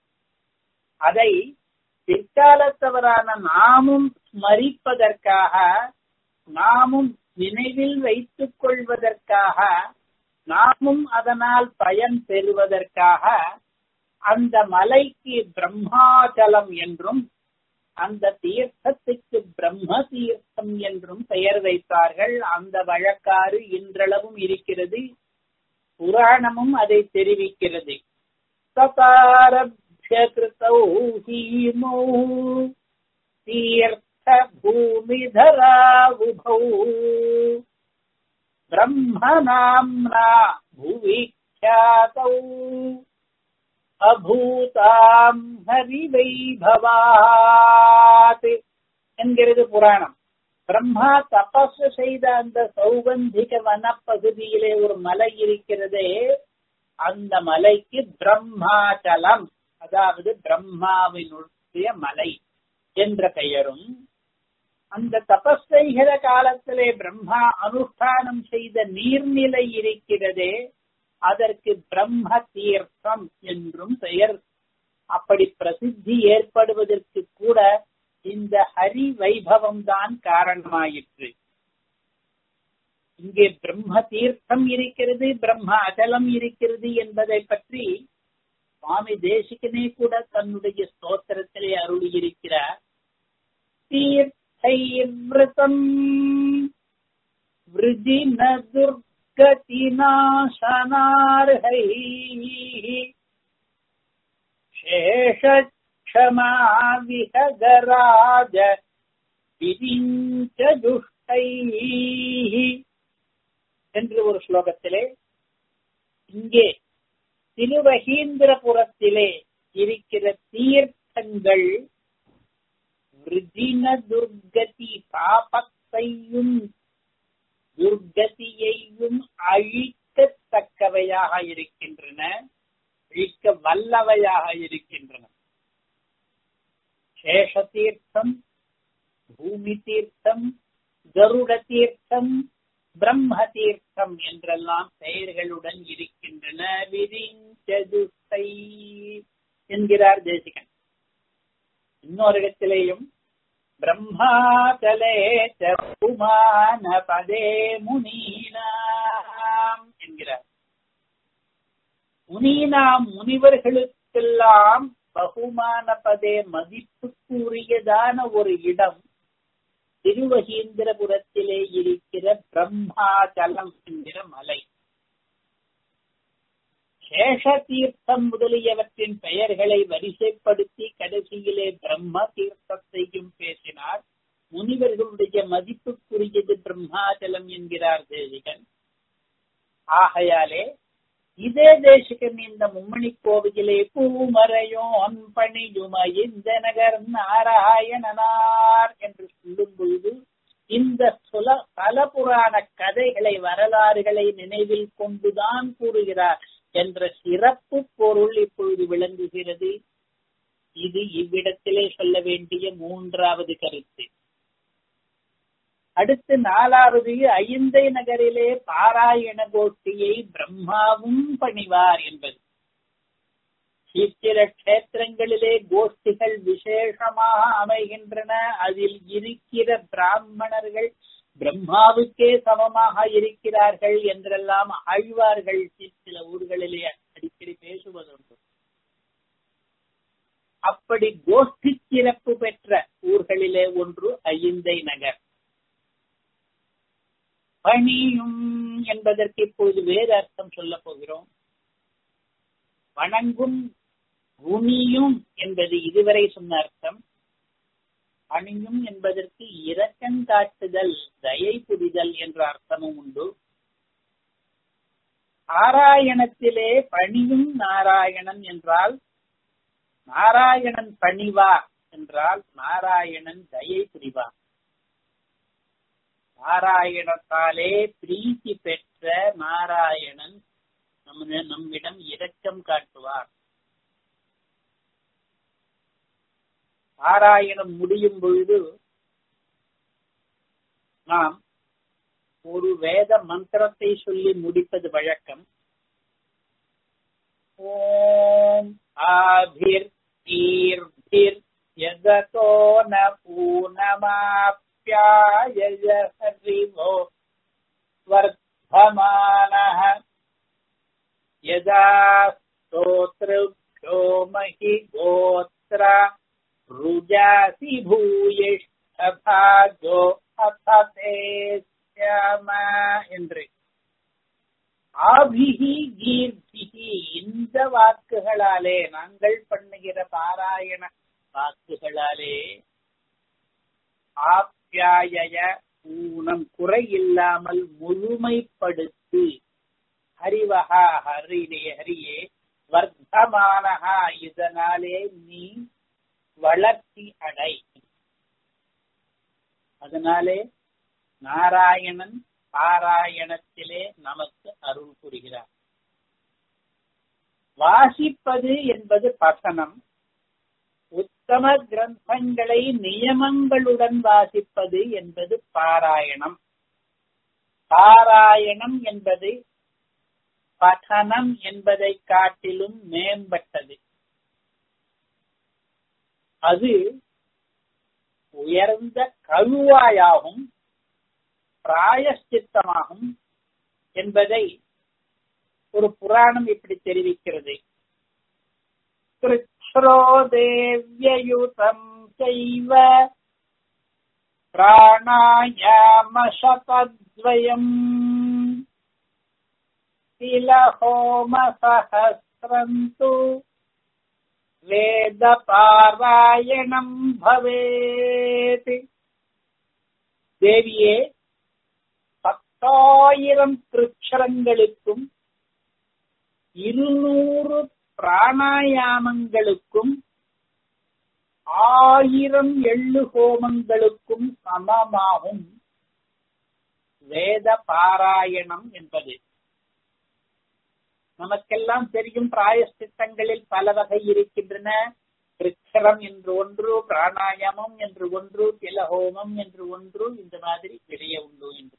அதை பிற்காலத்தவரான நாமும் ஸ்மரிப்பதற்காக நாமும் நினைவில் வைத்துக் கொள்வதற்காக நாமும் அதனால் பயன் பெறுவதற்காக அந்த மலைக்கு பிரம்மாச்சலம் என்றும் அந்த தீர்த்தத்துக்கு பிரம்ம தீர்த்தம் என்றும் பெயர் வைத்தார்கள் அந்த வழக்காறு இன்றளவும் இருக்கிறது புராணமும் அதை தெரிவிக்கிறது சதாரபியகிருத்தௌ ஹீமௌ தீர்த்த பூமிதரா உபௌ ब्रह्मनाम्ना भुवि ख्यातौ அபூதாம் ஹரிவைபவாத் என்கிறது புராணம் பிரம்மா தபஸ் செய்த அந்த சௌகந்திக வனப்பகுதியிலே ஒரு மலை இருக்கிறதே அந்த மலைக்கு பிரம்மாச்சலம் அதாவது பிரம்மாவினுடைய மலை என்ற பெயரும் அந்த தபஸ் செய்கிற காலத்திலே பிரம்மா அனுஷ்டானம் செய்த நீர்நிலை இருக்கிறதே அதற்கு பிரம்ம தீர்த்தம் என்றும் பெயர் அப்படி பிரசித்தி ஏற்படுவதற்கு கூட இந்த ஹரி வைபவம் தான் காரணமாயிற்று இங்கே பிரம்ம தீர்த்தம் இருக்கிறது பிரம்ம அகலம் இருக்கிறது என்பதை பற்றி சுவாமி தேசிகனே கூட தன்னுடைய ஸ்தோத்திரத்திலே அருளியிருக்கிறார் தீர்த்தைர்விரதம் விருஜின துர்கதிநாசனார்ஹை சேஷக்ஷமா விஹகராஜ விரிஞ்ச துஷ்டை என்று ஒரு ஸ்லோகத்திலே இங்கே திருவகீந்திரபுரத்திலே இருக்கிற தீர்த்தங்கள் விருஜின துர்கதி பாபத்தையும் துர்கதியையும் அழிக்கத்தக்கவையாக இருக்கின்றன அழிக்க வல்லவையாக இருக்கின்றன சேஷ தீர்த்தம் பூமி தீர்த்தம் கருட தீர்த்தம் பிரம்ம தீர்த்தம் என்றெல்லாம் பெயர்களுடன் இருக்கின்றன விரிஞ்சதுசை என்கிறார் தேசிகன் இன்னொரு இடத்திலேயும் பிரம்மாச்சலே புமான பதே முனீனாம் என்கிறார் முனீனாம் முனிவர்களுக்கெல்லாம் பகுமான பதே மதிப்புக்கு உரியதான ஒரு இடம் திருவகீந்திரபுரத்திலே இருக்கிற பிரம்மாச்சலம் என்கிற மலை சேஷ தீர்த்தம் முதலியவற்றின் பெயர்களை வரிசைப்படுத்தி கடைசியிலே பிரம்ம தீர்த்தத்தையும் பேசினார் முனிவர்களுடைய மதிப்புக்குரியது பிரம்மாச்சலம் என்கிறார் தேசிகன் ஆகையாலே இதே தேசிகன் இந்த மும்மணி கோவிலே பூமரையோன் பணியும இந்த நகர் நாராயணனார் என்று சொல்லும் பொழுது இந்த சுல பல புராண கதைகளை வரலாறுகளை நினைவில் கொண்டுதான் கூறுகிறார் என்ற சிறப்பு பொருள் இப்பொழுது விளங்குகிறது இது இவ்விடத்திலே சொல்ல வேண்டிய மூன்றாவது கருத்து அடுத்து நாலாவது ஐந்தை நகரிலே பாராயண கோஷ்டியை பிரம்மாவும் பணிவார் என்பது சித்திர கஷேத்திரங்களிலே கோஷ்டிகள் விசேஷமாக அமைகின்றன அதில் இருக்கிற பிராமணர்கள் பிரம்மாவுக்கே சமமாக இருக்கிறார்கள் என்றெல்லாம் ஆழ்வார்கள் சில ஊர்களிலே அடிக்கடி பேசுவதுண்டு அப்படி கோஷ்டி சிறப்பு பெற்ற ஊர்களிலே ஒன்று ஐந்தை நகர் பணியும் என்பதற்கு இப்பொழுது வேறு அர்த்தம் சொல்ல போகிறோம் வணங்கும் குணியும் என்பது இதுவரை சொன்ன அர்த்தம் பணியும் என்பதற்கு இரக்கம் காட்டுதல் தயை புரிதல் என்ற அர்த்தமும் உண்டு நாராயணத்திலே பணியும் நாராயணன் என்றால் நாராயணன் பணிவார் என்றால் நாராயணன் தயை புரிவார் நாராயணத்தாலே பிரீத்தி பெற்ற நாராயணன் நம்ம நம்மிடம் இரக்கம் காட்டுவார் பாராயணம் முடியும் பொழுது நாம் ஒரு வேத மந்திரத்தை சொல்லி முடிப்பது வழக்கம் ஓம் ஆபிர் ஈர்பிர் யதோ ந பூனமாப்யாய ஹரிவோ வர்த்தமானः यदा स्तोत्रभ्यो महि गोत्र रुजासि भूयिष्ठभागो अथते श्याम என்று ஆபிகி கீர்த்திகி இந்த வாக்குகளாலே நாங்கள் பண்ணுகிற பாராயண வாக்குகளாலே ஆப்யாய ஊனம் குறை இல்லாமல் முழுமைப்படுத்தி ஹரிவஹா ஹரினே ஹரியே வர்த்தமானஹா இதனாலே நீ வளர்ச்சி அடை அதனாலே நாராயணன் பாராயணத்திலே நமக்கு அருள் புரிகிறார் வாசிப்பது என்பது பசனம் உத்தம கிரந்தங்களை நியமங்களுடன் வாசிப்பது என்பது பாராயணம் பாராயணம் என்பது பఠனம் என்பதை காட்டிலும் மேம்பட்டது அது உயர்ந்த கழுவாயாகும் பிராயஷ்சித்தமாகும் என்பதை ஒரு புராணம் இப்படி தெரிவிக்கிறது கிருஷ்ணோ தேவ்யயுதம் செய்வ பிராணாயாமசதத்வயம் तिलहोमसहस्रन्तु வேதபாராயணம் பவேத் தேவியே பத்தாயிரம் கிருட்சரங்களுக்கும் இருநூறு பிராணாயாமங்களுக்கும் ஆயிரம் எள்ளு ஹோமங்களுக்கும் சமமாகும் வேத பாராயணம் என்பது நமக்கெல்லாம் தெரியும் பிராயஷ்டித்தங்களில் பல வகை இருக்கின்றன கிருச்சரம் என்று ஒன்று பிராணாயாமம் என்று ஒன்று திலஹோமம் என்று ஒன்று இந்த மாதிரி நிறைய உண்டு என்று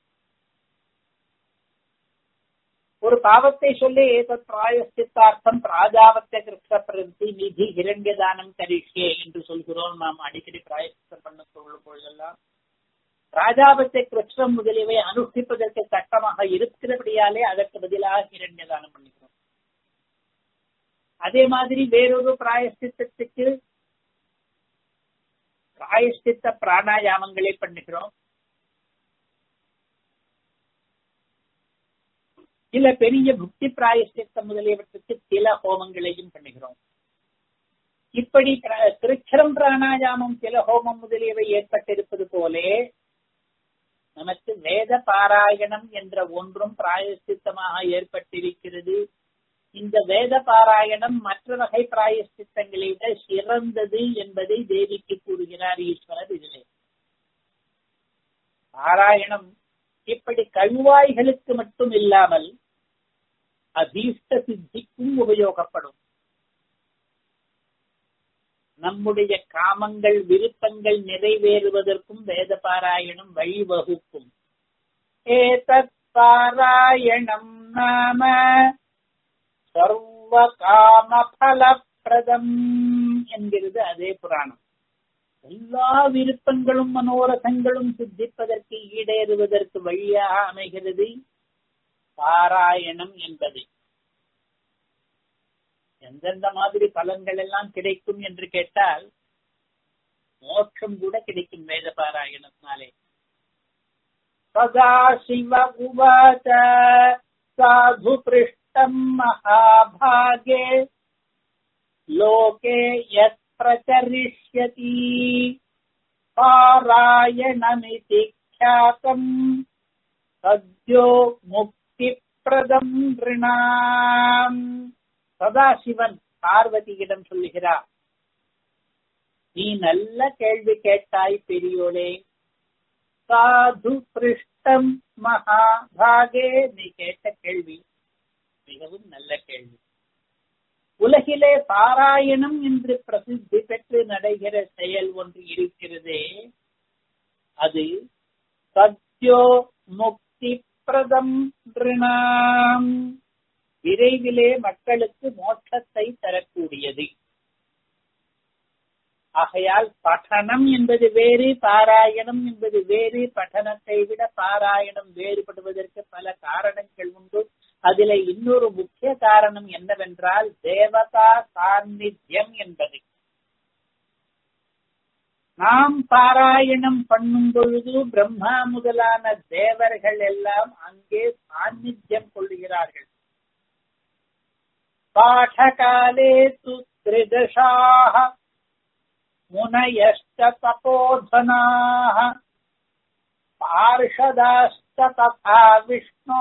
ஒரு பாவத்தை சொல்லி ஏதத் பிராயஷ்டித்தார்த்தம் பிராஜாவத்த கிருஷ்ண பிரந்தி நிதி இரண்ய தானம் கரிஷே என்று சொல்கிறோம் நாம் அடிக்கடி பிராயஷ்டித்தம் பண்ண சொல்லும் பொழுதெல்லாம் ராஜாபத்தை கிருஷ்ணம் முதலியவை அனுஷ்டிப்பதற்கு கட்டமாக இருக்கிறபடியாலே அதற்கு பதிலாக இரண்ய தானம் பண்ணிக்கிறோம் அதே மாதிரி வேறொரு பிராயஷ்டித்தத்துக்கு பிராயஷ்டித்த பிராணாயாமங்களை பண்ணுகிறோம் சில பெரிய புக்தி பிராயஷ்டித்தம் முதலியவற்றுக்கு சில ஹோமங்களையும் பண்ணுகிறோம் இப்படி திருச்சரம் பிராணாயாமம் சில ஹோமம் முதலியவை ஏற்பட்டிருப்பது போலே நமக்கு வேத பாராயணம் என்ற ஒன்றும் பிராயஷ்டித்தமாக ஏற்பட்டிருக்கிறது இந்த வேத பாராயணம் மற்ற வகை பிராயஷ்டித்தங்களை விட சிறந்தது என்பதை தேவிக்கு கூறுகிறார் ஈஸ்வரர் இதிலே பாராயணம் இப்படி கழுவாய்களுக்கு மட்டும் இல்லாமல் அதீஷ்ட சித்திக்கும் உபயோகப்படும் நம்முடைய காமங்கள் விருப்பங்கள் நிறைவேறுவதற்கும் வேத பாராயணம் வழிவகுக்கும் ஏதத் பாராயணம் நாம சர்வ காம பலப்பிரதம் என்கிறது அதே புராணம் எல்லா விருப்பங்களும் மனோரதங்களும் சித்திப்பதற்கு ஈடேறுவதற்கு வழியாக அமைகிறது பாராயணம் என்பது எந்தெந்த மாதிரி பலன்கள் எல்லாம் கிடைக்கும் என்று கேட்டால் மோட்சம் கூட கிடைக்கும் வேத பாராயணத்தினாலே சதா சிவ உவாச்ச சாது பிருஷ்டம் மகாபாகே லோகே யத் பிரச்சரிஷ்யதி பாராயணமிதி ख्यातम् சத்யோ முக்தி பிரதம் ரிணாம் சதாசிவன் பார்வதியிடம் சொல்லுகிறார் நீ நல்ல கேள்வி கேட்டாய் பெரியோளே சாது பிருஷ்டம் மகாபாகே நீ கேட்ட கேள்வி மிகவும் நல்ல கேள்வி உலகிலே பாராயணம் என்று பிரசித்தி பெற்று நடைகிற செயல் ஒன்று இருக்கிறதே அது சத்யோ முக்தி பிரதம் ரிணாம் விரைவிலே மக்களுக்கு மோட்சத்தை தரக்கூடியது ஆகையால் பఠனம் என்பது வேறு பாராயணம் என்பது வேறு பఠனத்தை விட பாராயணம் வேறுபடுவதற்கு பல காரணங்கள் உண்டு அதில இன்னொரு முக்கிய காரணம் என்னவென்றால் தேவதா சாநித்தியம் என்பது நாம் பாராயணம் பண்ணும் பொழுது பிரம்மா முதலான தேவர்கள் எல்லாம் அங்கே சாநித்தியம் கொள்ளுகிறார்கள் பாடகாலே து திரிதசாக முனயஷ்ட தபோதனாக பார்ஷதாஷ்ட ததா விஷ்ணோ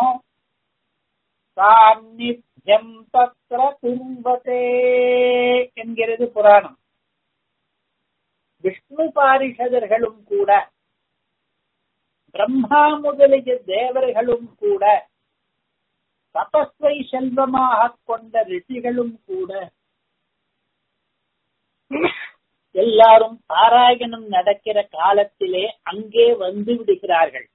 சாநித்தியம் தத்ர கும்பதே என்கிறது புராணம் விஷ்ணு பாரிஷதர்களும் கூட பிரம்மா முதலிய தேவர்களும் கூட தபஸ்வை செல்வமாக கொண்ட ரிஷிகளும் கூட எல்லாரும் பாராயணம் நடக்கிற காலத்திலே அங்கே வந்து விடுகிறார்கள்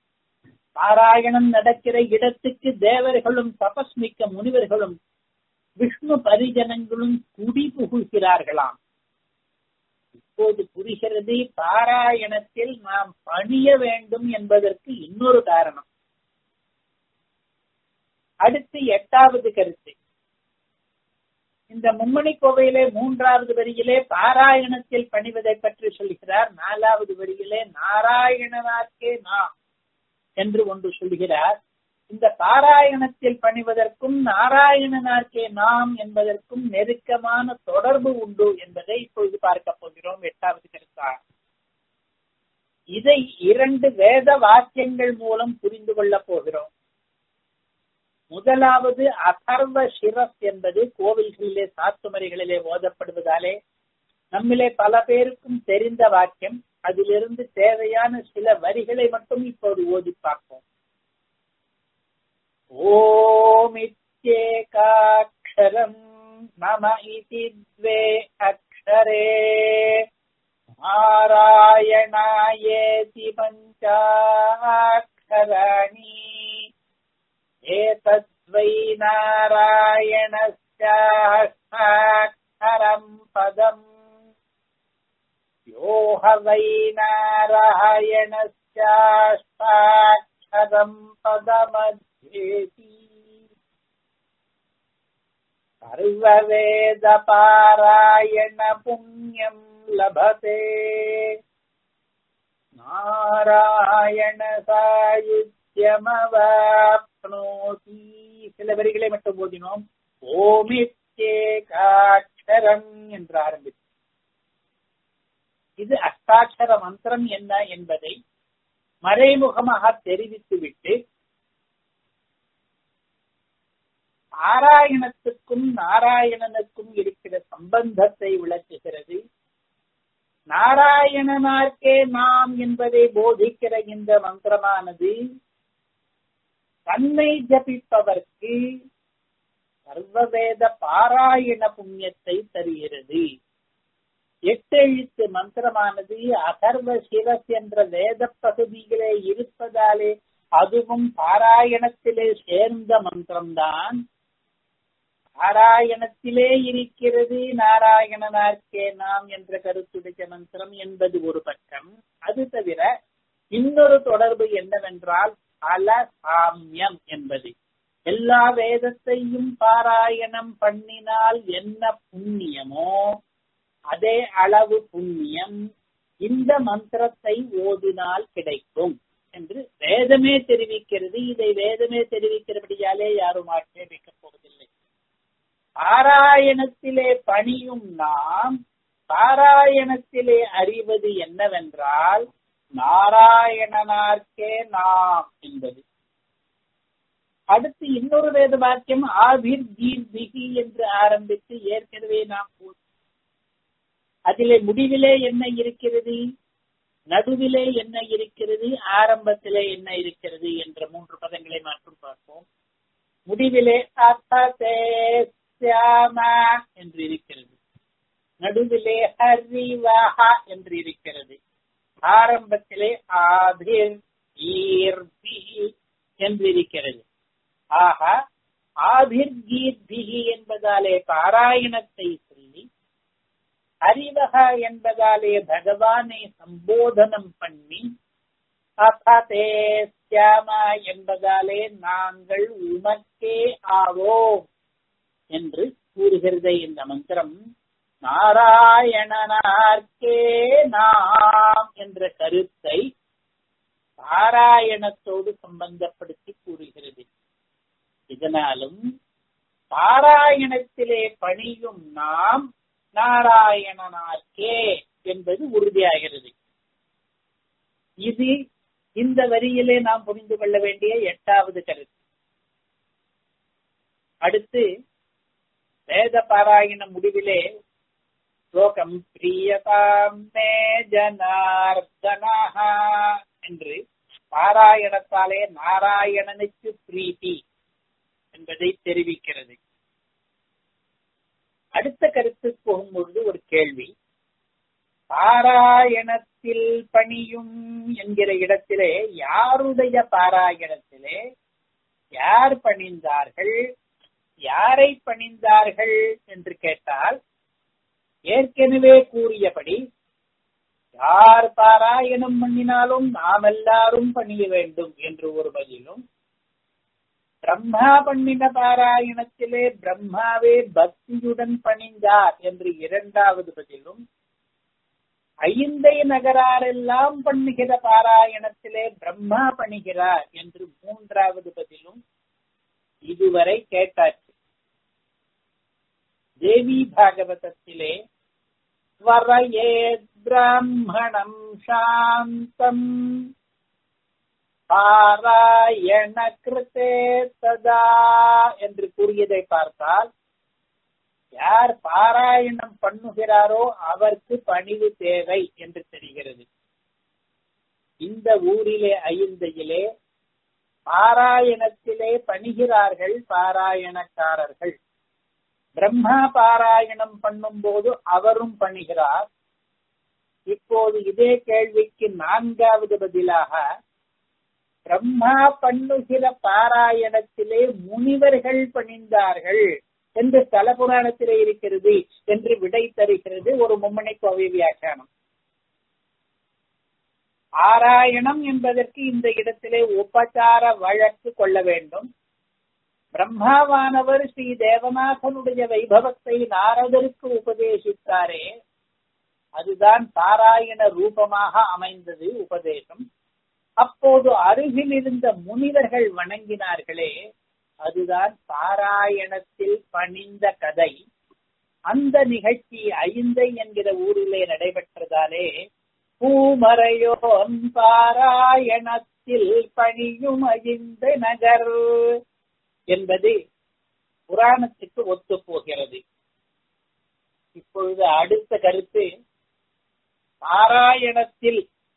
பாராயணம் நடக்கிற இடத்துக்கு தேவர்களும் தபஸ்மிக்க முனிவர்களும் விஷ்ணு பரிஜனங்களும் குடி புகுகிறார்களாம் இப்போது புரிகிறது பாராயணத்தில் நாம் பணிய வேண்டும் என்பதற்கு இன்னொரு காரணம் அடுத்து எட்டாவது கருத்து இந்த மும்மணி கோவையிலே மூன்றாவது வரியிலே பாராயணத்தில் பணிவதை பற்றி சொல்கிறார் நாலாவது வரியிலே நாராயணனாக்கே நாம் என்று ஒன்று சொல்கிறார் இந்த பாராயணத்தில் பணிவதற்கும் நாராயணனாக்கே நாம் என்பதற்கும் நெருக்கமான தொடர்பு உண்டு என்பதை இப்பொழுது பார்க்க போகிறோம் எட்டாவது கருத்தாக இதை இரண்டு வேத வாக்கியங்கள் மூலம் புரிந்து கொள்ளப் போகிறோம் முதலாவது அதர்வ சிரஸ் என்பது கோவில்களிலே சாத்துமரிகளிலே ஓதப்படுவதாலே நம்மிலே பல பேருக்கும் தெரிந்த வாக்கியம் அதிலிருந்து தேவையான சில வரிகளை மட்டும் இப்போது ஓதி பார்ப்போம் ஓமித்யேகாட்சரம் மம இதி द्वे அக்ஷரே நாராயணாயேதி பஞ்சாட்சராணி एतद्वै नारायणस्याष्टाक्षरम् पदम् यो ह वै नारायणस्याष्टाक्षरम् पदमध्येति सर्ववेदपारायण पुण्यम् लभते नारायण सायुज्यमवाप् ஆப்னோதி சில வரிகளை மட்டும் ஓதினோம் ஓமித்தேகாட்சரம் என்று ஆரம்பித்து இது அஷ்டாட்சர மந்திரம் என்ன என்பதை மறைமுகமாக தெரிவித்துவிட்டு நாராயணத்துக்கும் நாராயணனுக்கும் இருக்கிற சம்பந்தத்தை விளக்குகிறது நாராயணனார்க்கே நாம் என்பதை போதிக்கிற இந்த மந்திரமானது தன்னை ஜபிப்பவர்க்கு சர்வவேத பாராயண புண்ணியத்தை தருகிறது எட்டெழுத்து மந்திரமானது அகர்வ சிரஸ் என்ற வேத பகுதியிலே இருப்பதாலே அதுவும் பாராயணத்திலே சேர்ந்த மந்திரம்தான் பாராயணத்திலே இருக்கிறது நாராயணனார்க்கே நாம் என்ற கருத்துடைய மந்திரம் என்பது ஒரு பக்கம் அது தவிர இன்னொரு தொடர்பு என்னவென்றால் பல சாமியம் என்பது எல்லா வேதத்தையும் பாராயணம் பண்ணினால் என்ன புண்ணியமோ அதே அளவு புண்ணியம் இந்த மந்திரத்தை ஓதினால் கிடைக்கும் என்று வேதமே தெரிவிக்கிறது இதை வேதமே தெரிவிக்கிறபடியாலே யாரும் ஆட்சேபிக்கப் போவதில்லை பாராயணத்திலே பணியும் நாம் பாராயணத்திலே அறிவது என்னவென்றால் நாராயணனார்க்கே நாம் என்பது அடுத்து இன்னொரு வேத வாக்கியம் ஆபிர் தீர்பிகி என்று ஆரம்பித்து ஏற்கனவே நாம் அதிலே முடிவிலே என்ன இருக்கிறது நடுவிலே என்ன இருக்கிறது ஆரம்பத்திலே என்ன இருக்கிறது என்ற மூன்று பதங்களை மாற்றும் பார்ப்போம் முடிவிலே என்று இருக்கிறது நடுவிலே ஹரிவாஹா என்று இருக்கிறது ஆரம்பத்திலே ஆபிர் ஈர்பி என்று இருக்கிறது ஆக ஆபிர் கீர்பிகி என்பதாலே பாராயணத்தை சொல்லி அறிவக என்பதாலே பகவானை சம்போதனம் பண்ணி என்பதாலே நாங்கள் உமக்கே ஆவோம் என்று கூறுகிறது இந்த மந்திரம் நாராயணனார்க்கே நாம் என்ற கருத்தை பாராயணத்தோடு சம்பந்தப்படுத்தி கூறுகிறது இதனாலும் பாராயணத்திலே பணியும் நாம் நாராயணனார்க்கே என்பது உறுதியாகிறது இது இந்த வரியிலே நாம் புரிந்து கொள்ள வேண்டிய எட்டாவது கருத்து அடுத்து வேத பாராயண முடிவிலே ஸ்லோகம் பிரியதாம் மே ஜனார்தனா என்று பாராயணத்தாலே நாராயணனுக்கு பிரீத்தி என்பதை தெரிவிக்கிறது அடுத்த கருத்து போகும்பொழுது ஒரு கேள்வி பாராயணத்தில் பணியும் என்கிற இடத்திலே யாருடைய பாராயணத்திலே யார் பணிந்தார்கள் யாரை பணிந்தார்கள் என்று கேட்டால் ஏற்கனவே கூறியபடி யார் பாராயணம் பண்ணினாலும் நாம் எல்லாரும் பணிய வேண்டும் என்று ஒரு பதிலும் பிரம்மா பண்ணின பாராயணத்திலே பிரம்மாவே பக்தியுடன் பணிந்தார் என்று இரண்டாவது பதிலும் ஐந்தை நகராரெல்லாம் பண்ணுகிற பாராயணத்திலே பிரம்மா பணிகிறார் என்று மூன்றாவது பதிலும் இதுவரை கேட்டாச்சு தேவி பாகவதத்திலே ஸ்வரயே பிராமணம் சாந்தம் பாராயண கிருத்தே ததா என்று கூறியதை பார்த்தால் யார் பாராயணம் பண்ணுகிறாரோ அவருக்கு பணிவு தேவை என்று தெரிகிறது இந்த ஊரிலே ஐந்தையிலே பாராயணத்திலே பணிகிறார்கள் பாராயணக்காரர்கள் பிரம்மா பாராயணம் பண்ணும் போது அவரும் பணிகிறார் இப்போது இதே கேள்விக்கு நான்காவது பதிலாக பிரம்மா பண்ணுகிற பாராயணத்திலே முனிவர்கள் பணிந்தார்கள் என்று ஸ்தல புராணத்திலே இருக்கிறது என்று விடை தருகிறது ஒரு மும்மணி கோவை வியாக்கியானம் பாராயணம் என்பதற்கு இந்த இடத்திலே உபச்சார வழக்கு கொள்ள வேண்டும் பிரம்மாவானவர் ஸ்ரீ தேவநாதனுடைய வைபவத்தை நாரதருக்கு உபதேசித்தாரே அதுதான் பாராயண ரூபமாக அமைந்தது உபதேசம் அப்போது அருகில் இருந்த முனிவர்கள் வணங்கினார்களே அதுதான் பாராயணத்தில் பணிந்த கதை அந்த நிகழ்ச்சி ஐந்தை என்கிற ஊரிலே நடைபெற்றதாலே பூமரையோன் பாராயணத்தில் பணியும் ஐந்த நகர் என்பது புராணத்துக்கு ஒத்து போகிறது இப்பொழுது அடுத்த கருத்து பாராயணத்தில்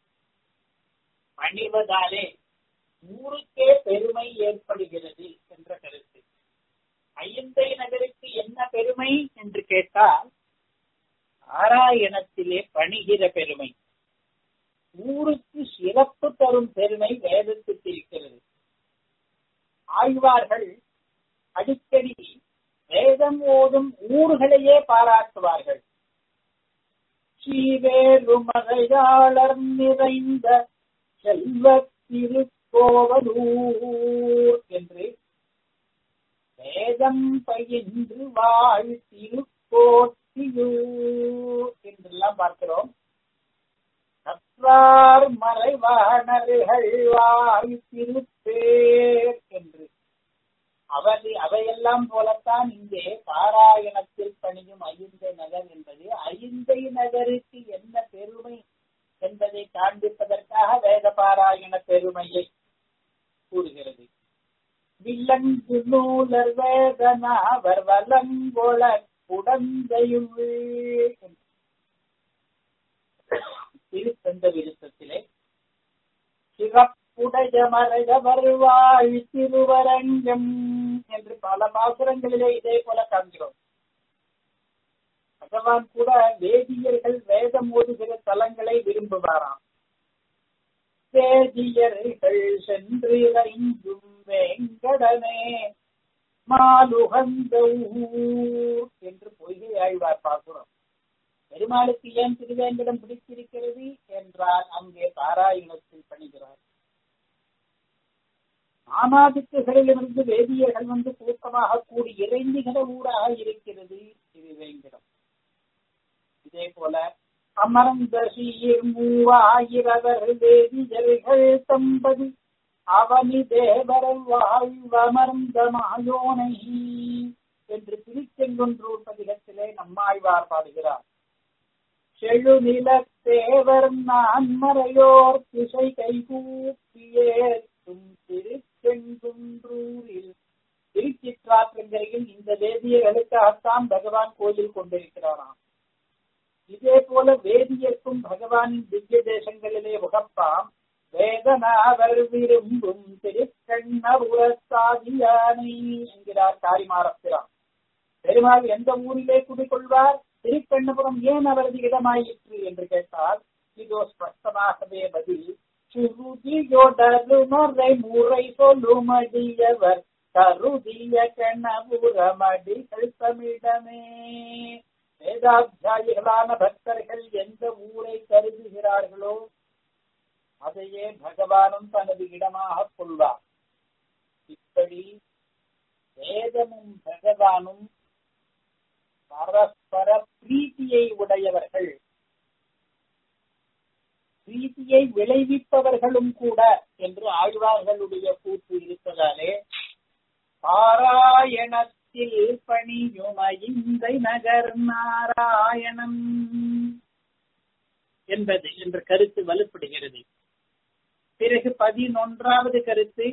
பணிவதாலே ஊருக்கே பெருமை ஏற்படுகிறது என்ற கருத்து ஐயந்தை நகருக்கு என்ன பெருமை என்று கேட்டால் பாராயணத்திலே பணிகிற பெருமை ஊருக்கு சிறப்பு தரும் பெருமை வேதத்துக்கு இருக்கிறது ஆழ்வார்கள் அடிக்கடி வேதம் ஓதும் ஊர்களையே பாராட்டுவார்கள் ஸ்ரீவேருமகையாளர் நிறைந்த செல்வ திருக்கோவலூர் என்று வேதம் பயின்று வாழ் திருக்கோட்டியூர் என்றெல்லாம் பார்க்கிறோம் கற்றார் மறைவாணர்கள் வாய் திருப்பேர் என்று அவை அவையெல்லாம் போலத்தான் இங்கே பாராயணத்தில் பணியும் ஐந்தை நகர் என்பது ஐந்தை நகருக்கு என்ன பெருமை என்பதை காண்பிப்பதற்காக வேத பாராயண பெருமையை கூறுகிறது வில்லங்கு நூலர் வேதனாவர் வலங்கொள குடந்தையுள் திருத்தந்த விருத்தத்திலே சிறப்புடைய மறைத வருவாய் திருவரங்கம் என்று பல பாசுரங்களிலே இதே போல காண்கிறோம் பகவான் கூட வேதியர்கள் வேதம் ஓதுகிற தலங்களை விரும்புவாராம் வேதியர்கள் சென்று இறைஞ்சும் வேங்கடனே மாலுகந்த ஊர் என்று பொய்கை ஆழ்வார் பார்க்கிறோம் பெருமாளுக்கு ஏன் திருவேங்கடம் பிடித்திருக்கிறது என்றால் அங்கே பாராயணத்தில் பணிகிறார் நானாதித்துகளிலிருந்து வேதியர்கள் வந்து கூட்டமாக கூடி இறைந்துகிற ஊராக இருக்கிறது திருவேங்கடம் இதே போல அமர்ந்த சீர் மூவாயிரவர் வேதியர்கள் தம்பதி அவனி தேவரல் வாழ்வமர்ந்த மாயோனை என்று திருச்செங்குன்றூர் பதிகத்திலே நம்மாழ்வார் பாடுகிறார் செழுநிலத்தேவர் நான் மறையோர் திசை கைகூப்பியேற்றும் திருச்செங்குன்றூரில் திருச்சிற்றாற்றங்கரையில் இந்த வேதியர்களுக்காகத்தான் பகவான் கோயில் கொண்டிருக்கிறாராம் இதே போல வேதியர்க்கும் பகவானின் திவ்ய தேசங்களிலே உகப்பாம் வேதனாவர் விரும்பும் திருக்கண்ணபுரத்தாதியானை என்கிறார் காரிமாரப்பிரான் பெருமாள் எந்த ஊரிலே குடிக்கொள்வார் திருக்கண்ணபுரம் ஏன் அவரது இடமாயிற்று என்று கேட்டால் இதோ ஸ்பஷ்டமாகவே பதில் சுருதியொடருமறை முறை சொல்லுமடியவர் கருதிய கணபுரமடிகள் தமிழமே வேதாத்தியாயிகளான பக்தர்கள் எந்த ஊரை கருதுகிறார்களோ அதையே பகவானும் தனது இடமாக கொள்வார் இப்படி வேதமும் பகவானும் பரஸ்பர பிரீத்தியை உடையவர்கள் பிரீத்தியை விளைவிப்பவர்களும் கூட என்று ஆழ்வார்களுடைய கூற்று இருப்பதாலே பாராயணத்தில் பணியுமைந்தை நகர் நாராயணம் என்பது என்ற கருத்து வலுப்படுகிறது பிறகு பதினொன்றாவது கருத்து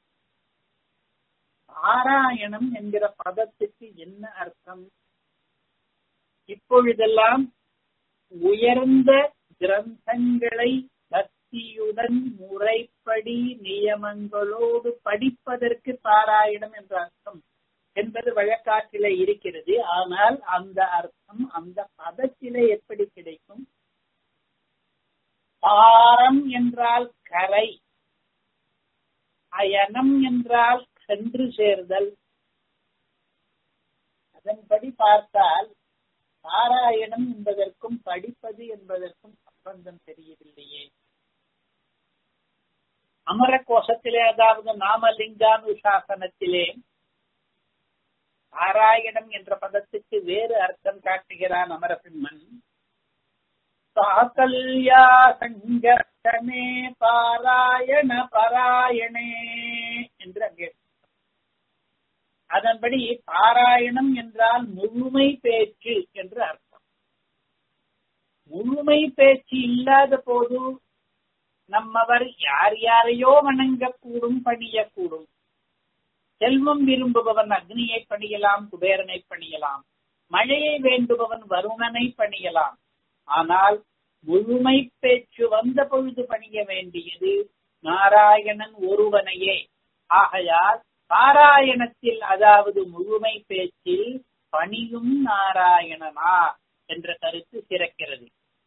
பாராயணம் என்கிற பதத்துக்கு என்ன அர்த்தம் இப்பொழுதெல்லாம் உயர்ந்த கிரந்தங்களை பக்தியுடன் முறைப்படி நியமங்களோடு படிப்பதற்கு பாராயணம் என்ற அர்த்தம் என்பது வழக்காற்றிலே இருக்கிறது ஆனால் அந்த அர்த்தம் அந்த பதத்திலே எப்படி கிடைக்கும் பாரம் என்றால் கரை அயனம் என்றால் சென்று சேர்தல் அதன்படி பார்த்தால் பாராயணம் என்பதற்கும் படிப்பது என்பதற்கும் சம்பந்தம் தெரியவில்லையே அமர கோஷத்திலே அதாவது நாமலிங்கானுசாசனத்திலே பாராயணம் என்ற பதத்துக்கு வேறு அர்த்தம் காட்டுகிறான் அமரசிம்மன் சாகல்யா சங்கர்ஷனே பாராயண பாராயணே என்று அங்கே அதன்படி பாராயணம் என்றால் முழுமை பேச்சு என்று அர்த்தம் முழுமை பேச்சு இல்லாத போது நம்மவர் யார் யாரையோ வணங்கக்கூடும் பணியக்கூடும் செல்வம் விரும்புபவன் அக்னியை பணியலாம் குபேரனை பணியலாம் மழையை வேண்டுபவன் வருணனை பணியலாம் ஆனால் முழுமை பேச்சு வந்த பொழுது பணிய வேண்டியது நாராயணன் ஒருவனையே ஆகையால் பாராயணத்தில் அதாவது முழுமை பேச்சில் பணியும் நாராயணனா என்ற கருத்து சிறக்கிறது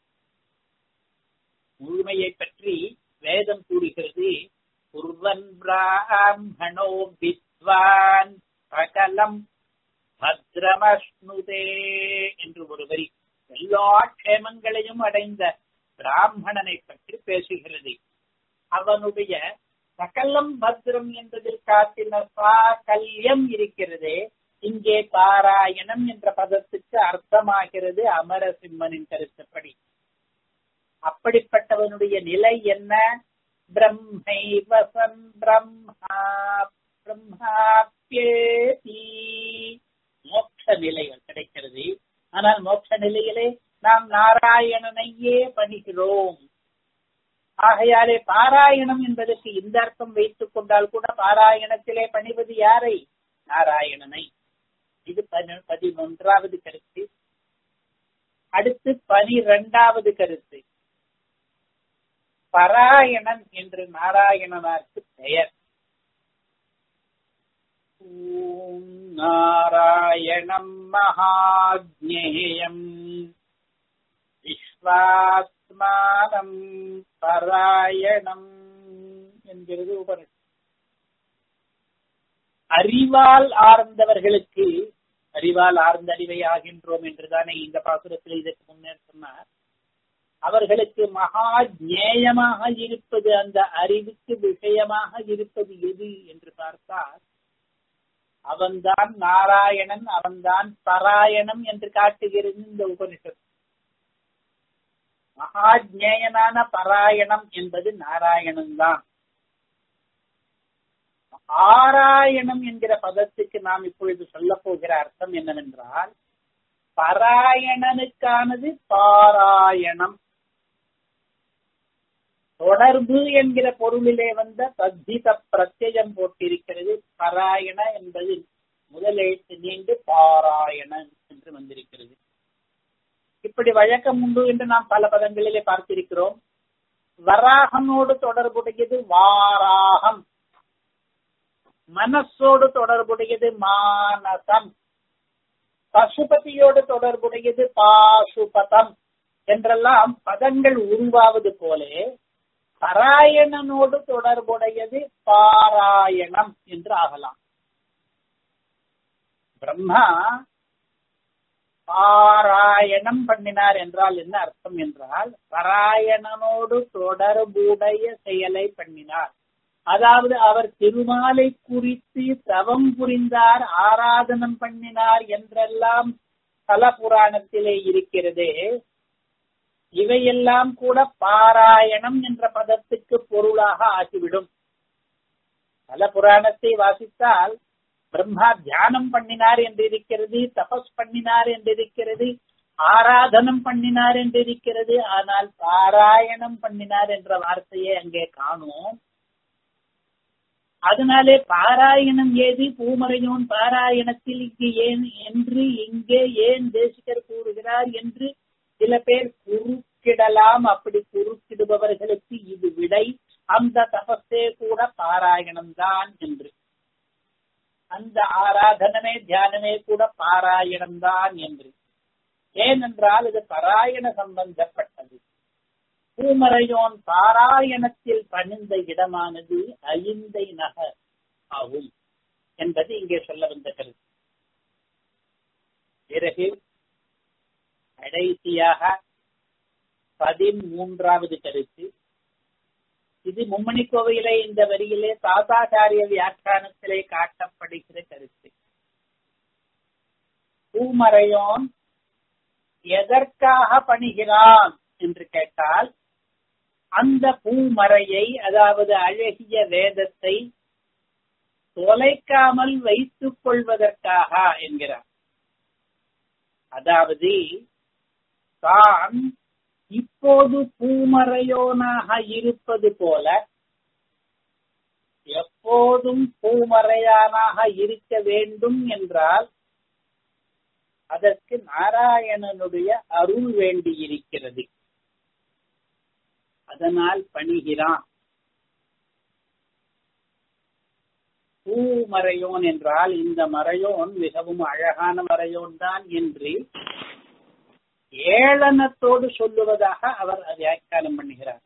முழுமையை பற்றி வேதம் கூறுகிறது குர்வன் பிராமணோ வித்வான் சகலம் பத்ரமஷ்ணுதே என்று ஒரு வரி எல்லா க்ஷேமங்களையும் அடைந்த பிராமணனை பற்றி பேசுகிறது அவனுடைய சகலம் பத்ரம் என்பதில் காட்டின சாகல்யம் இருக்கிறதே இங்கே பாராயணம் என்ற பதத்துக்கு அர்த்தமாகிறது அமரசிம்மனின் கருத்துப்படி அப்படிப்பட்டவனுடைய நிலை என்ன பிரம்மைவசன் பிரம்மா பிரம்மாப்யேதி மோட்ச நிலைகள் கிடைக்கிறது ஆனால் மோட்ச நிலையிலே நாம் நாராயணனையே பணிகிறோம் ஆகையாலே பாராயணம் என்பதற்கு இந்த அர்த்தம் வைத்துக் கொண்டால் கூட பாராயணத்திலே பணிவது யாரை நாராயணனை இது பதினொன்றாவது கருத்து அடுத்து பனிரெண்டாவது கருத்து பராயணன் என்று நாராயணனாருக்கு பெயர் ஓம் நாராயணம் மகாஜ்ஞேயம் விஸ்வாத்மானம் பராயணம் என்கிறது உபனிஷம் அறிவால் ஆர்ந்தவர்களுக்கு அறிவால் ஆர்ந்த அறிவை ஆகின்றோம் என்றுதானே இந்த பாசுரத்தில் இதற்கு முன்னே சொன்னார் அவர்களுக்கு மகா ஜேயமாக இருப்பது அந்த அறிவுக்கு விஷயமாக இருப்பது எது என்று பார்த்தால் அவன்தான் நாராயணன் அவன்தான் பராயணம் என்று காட்டுகிறது இந்த உபனிஷத் மகாஜேயனான பராயணம் என்பது நாராயணன் தான் ஆராயணம் என்கிற பதத்துக்கு நாம் இப்பொழுது சொல்ல போகிற அர்த்தம் என்னவென்றால் பராயணனுக்கானது பாராயணம் தொடர்பு என்கிற பொருளிலே வந்த தத்தித பிரத்யம் போட்டிருக்கிறது பராயண என்பது முதல் எழுத்து நீண்டு பாராயணன் என்று வந்திருக்கிறது இப்படி வழக்கம் உண்டு என்று நாம் பல பதங்களிலே பார்த்திருக்கிறோம் வராகனோடு தொடர்புடையது வாராகம் மனசோடு தொடர்புடையது மானசம் பசுபதியோடு தொடர்புடையது பாசுபதம் என்றெல்லாம் பதங்கள் உருவாவது போலே பராயணனோடு தொடர்புடையது பாராயணம் என்று ஆகலாம் பிரம்மா பாராயணம் பண்ணினார் என்றால் என்ன அர்த்தம் என்றால் பராயணனோடு தொடர்புடைய செயலை பண்ணினார் அதாவது அவர் திருமாலை குறித்து தவம் புரிந்தார் ஆராதனம் பண்ணினார் என்றெல்லாம் தல புராணத்திலே இருக்கிறதே இவையெல்லாம் கூட பாராயணம் என்ற பதத்துக்கு பொருளாக ஆகிவிடும் தல புராணத்தை வாசித்தால் பிரம்மா தியானம் பண்ணினார் என்று இருக்கிறது தபஸ் பண்ணினார் என்று இருக்கிறது ஆராதனம் பண்ணினார் என்று இருக்கிறது ஆனால் பாராயணம் பண்ணினார் என்ற வார்த்தையை அங்கே காணும் அதனாலே பாராயணம் ஏது பூமரையோன் பாராயணத்தில் இங்கு ஏன் என்று இங்கே ஏன் தேசிகர் கூறுகிறார் என்று சில பேர் குறுக்கிடலாம் அப்படி குறுக்கிடுபவர்களுக்கு இது விடை அந்த தபஸே கூட பாராயணம் தான் என்று அந்த ஆராதனமே தியானமே கூட பாராயணம் தான் என்று ஏனென்றால் இது பாராயண சம்பந்தப்பட்டது பூமரையோன் பாராயணத்தில் பணிந்த இடமானது ஐந்தை நகர் ஆகும் என்பது இங்கே சொல்ல வந்த கருத்து பிறகு கடைசியாக பதிமூன்றாவது கருத்து இது மும்மணி கோவையிலே இந்த வரியிலே தாத்தாச்சாரிய வியாக்கியானத்திலே காட்டப்படுகிற கருத்து பூமரையோன் எதற்காக பணிகிறான் என்று கேட்டால் அந்த பூமறையை அதாவது அழகிய வேதத்தை தொலைக்காமல் வைத்துக் கொள்வதற்காக என்கிறார் அதாவது தான் இப்போது பூமறையோனாக இருப்பது போல எப்போதும் பூமறையானாக இருக்க வேண்டும் என்றால் அதற்கு நாராயணனுடைய அருள் வேண்டியிருக்கிறது அதனால் பணிகிறான் பூமறையோன் என்றால் இந்த மறையோன் மிகவும் அழகான மறையோன் தான் என்று ஏளனத்தோடு சொல்லுவதாக அவர் வியாக்கியானம் பண்ணுகிறார்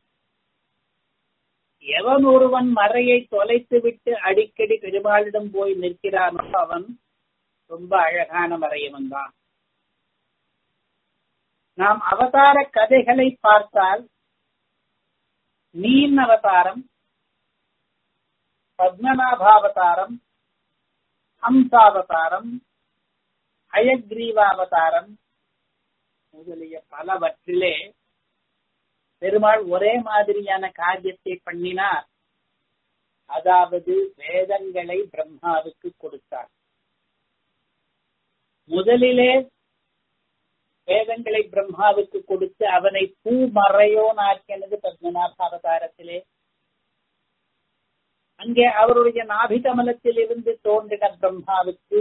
எவன் ஒருவன் மறையை தொலைத்து விட்டு அடிக்கடி பெருமாளிடம் போய் நிற்கிறானோ அவன் ரொம்ப அழகான மறையவன் தான் நாம் அவதார கதைகளை பார்த்தால் நீன் அவதாரம் பத்மநாபாவதாரம் ஹம்சாவதாரம் அயக்ரீவாவதாரம் முதலிய பலவற்றிலே பெருமாள் ஒரே மாதிரியான காரியத்தை பண்ணினார் அதாவது வேதங்களை பிரம்மாவுக்கு கொடுத்தார் முதலிலே வேதங்களை பிரம்மாவுக்கு கொடுத்து அவனை பூமறையோனாக்கியனது பத்மநாப அவதாரத்திலே அங்கே அவருடைய நாபிகமலத்தில் இருந்து தோன்றின பிரம்மாவுக்கு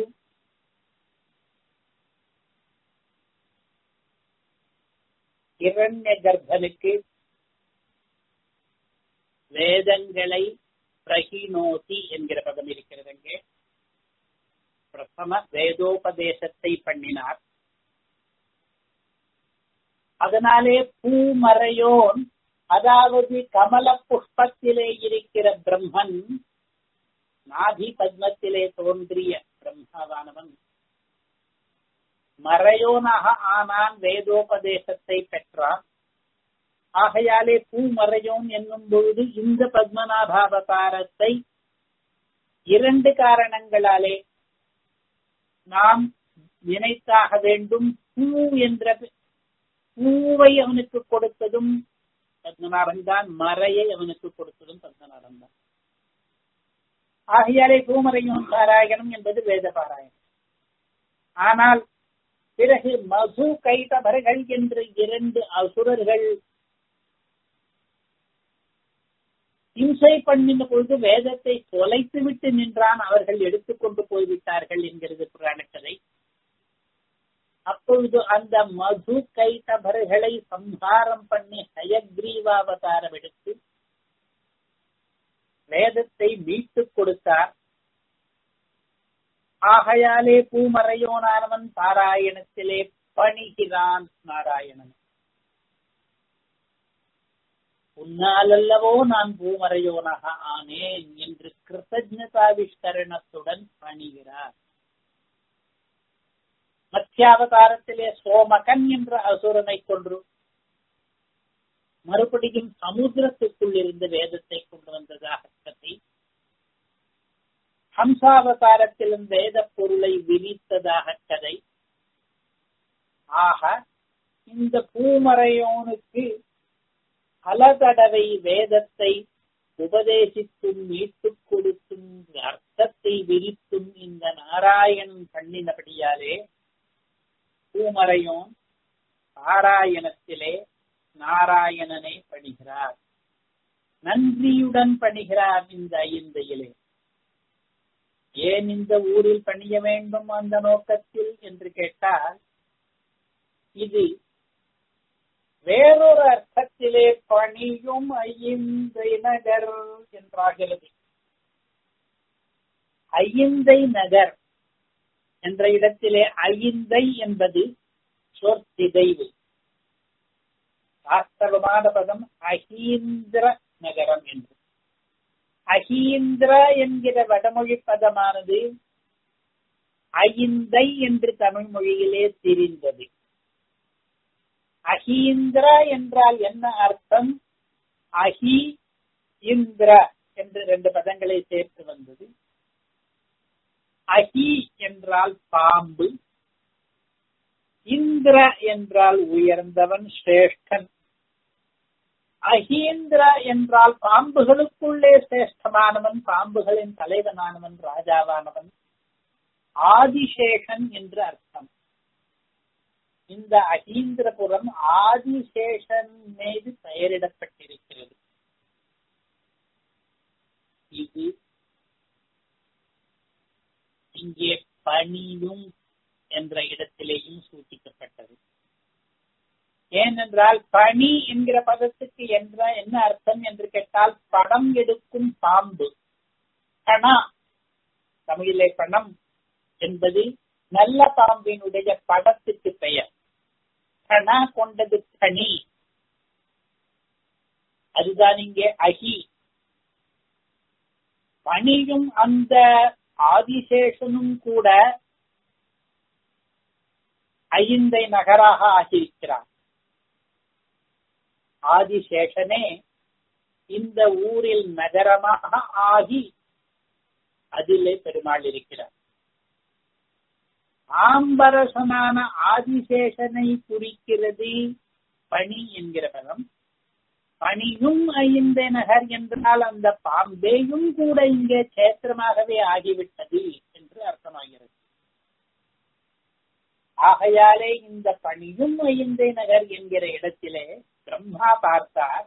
இரண்ய கர்ப்பனுக்கு வேதங்களை பிரகினோதி என்கிற பதம் இருக்கிறது அங்கே பிரதம வேதோபதேசத்தை பண்ணினார் அதனாலே பூமறையோன் அதாவது கமல புஷ்பத்திலே இருக்கிற பிரம்மன் நாதி பத்மத்திலே தோன்றிய பிரம்மாவானவன் மறையோனாக ஆனான் வேதோபதேசத்தை பெற்றான் ஆகையாலே பூமறையோன் என்னும் பொழுது இந்த பத்மநாபாவதாரத்தை இரண்டு காரணங்களாலே நாம் நினைத்தாக வேண்டும் பூ என்ற பூவை அவனுக்கு கொடுத்ததும் பத்மநாபன் தான் மறையை அவனுக்கு கொடுத்ததும் பத்மநாபன் தான் ஆகையாலே பூமறையும் பாராயணம் என்பது வேத பாராயணம் ஆனால் பிறகு மது கைதபர்கள் என்று இரண்டு அசுரர்கள் இம்சை பண்ணின பொழுது வேதத்தை தொலைத்து விட்டு நின்றான் அவர்கள் எடுத்துக்கொண்டு போய்விட்டார்கள் என்கிறது புராண கதை அப்பொழுது அந்த மது கைதபர்களை சம்ஹாரம் பண்ணி ஹயக்ரீவாவதாரம் எடுத்து வேதத்தை மீட்டுக் கொடுத்தார் ஆகையாலே பூமறையோனானவன் பாராயணத்திலே பணிகிறான் நாராயணன் உன்னாலல்லவோ நான் பூமறையோனாக ஆனேன் என்று கிருத்தஜதாவிஷ்கரணத்துடன் பணிகிறார் மத்தியாவதாரத்திலே சோமகன் என்ற அசுரனை கொன்று மறுபடியும் சமுத்திரத்துக்குள் இருந்து வேதத்தை கொண்டு வந்ததாக கதை ஹம்சாவதாரத்திலும் வேத பொருளை விரித்ததாக கதை ஆக இந்த பூமறையோனுக்கு பல தடவை வேதத்தை உபதேசித்தும் மீட்டுக் கொடுத்தும் அர்த்தத்தை விரித்தும் இந்த நாராயணன் பண்ணினபடியாலே பூமறையோன் பாராயணத்திலே நாராயணனை பணிகிறார் நன்றியுடன் பணிகிறார் இந்த ஐந்தையிலே ஏன் இந்த ஊரில் பணிய வேண்டும் அந்த நோக்கத்தில் என்று கேட்டால் இது வேறொரு அர்த்தத்திலே பணியும் ஐந்தை நகர் என்றாகிறது ஐந்தை நகர் என்ற இடத்திலே ஐந்தை என்பது சொற்சிதைவு வாஸ்தவமான பதம் அஹீந்திர நகரம் என்று அஹீந்திர என்கிற வடமொழி பதமானது ஐந்தை என்று தமிழ் மொழியிலே தெரிந்தது அஹீந்திர என்றால் என்ன அர்த்தம் அஹி இந்திர என்று ரெண்டு பதங்களை சேர்த்து வந்தது அஹி என்றால் பாம்பு இந்திர என்றால் உயர்ந்தவன் சிரேஷ்டன் அஹீந்திர என்றால் பாம்புகளுக்குள்ளே சிரேஷ்டமானவன் பாம்புகளின் தலைவனானவன் ராஜாவானவன் ஆதிசேஷன் என்று அர்த்தம் இந்த அகீந்திரபுரம் ஆதிசேஷன் மீது பெயரிடப்பட்டிருக்கிறது இது இங்கே பணியும் என்ற இடத்திலேயும் சூச்சிக்கப்பட்டது ஏனென்றால் பணி என்கிற பதத்துக்கு என்ற என்ன அர்த்தம் என்று கேட்டால் படம் எடுக்கும் பாம்பு பணா தமிழிலே பணம் என்பது நல்ல பாம்பினுடைய படத்துக்கு பெயர் கணா கொண்டது கனி அதுதான் இங்கே அகி பணியும் அந்த ஆதிசேஷனும் கூட ஐந்தை நகராக ஆகியிருக்கிறார் ஆதிசேஷனே இந்த ஊரில் நகரமாக ஆகி அதிலே பெருமாள் இருக்கிறார் ஆம்பரசனான ஆதிசேஷனை குறிக்கிறது பணி என்கிற பதம் பணியும் ஐந்த நகர் என்றால் அந்த பாம்பேயும் கூட இங்கே சேத்திரமாகவே ஆகிவிட்டது என்று அர்த்தமாகிறது ஆகையாலே இந்த பணியும் ஐந்தை நகர் என்கிற இடத்திலே பிரம்மா பார்த்தார்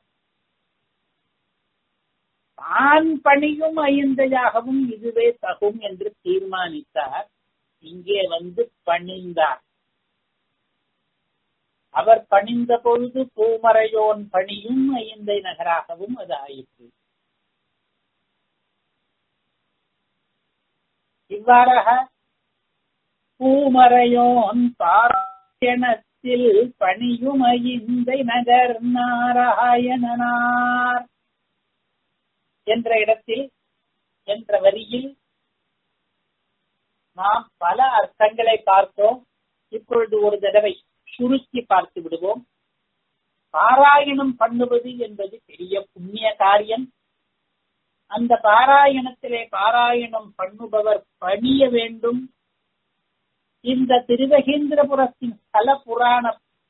தான் பணியும் ஐந்தையாகவும் இதுவே தகும் என்று தீர்மானித்தார் இங்கே வந்து பணிந்தார் அவர் பணிந்த பொழுது பூமறையோன் பணியும் ஐந்தை நகராகவும் அது ஆயிற்று இவ்வாறாக பூமறையோன் பாராயணத்தில் பணியும் ஐந்தை நகர் நாராயணனார் என்ற இடத்தில் என்ற வரியில் நாம் பல அர்த்தங்களை பார்த்தோம் இப்பொழுது ஒரு தடவை சுருக்கி பார்த்து விடுவோம் பாராயணம் பண்ணுவது என்பது பெரிய புண்ணிய காரியம் அந்த பாராயணத்திலே பாராயணம் பண்ணுபவர் பணிய வேண்டும் இந்த திருவகேந்திரபுரத்தின் ஸ்தல புராண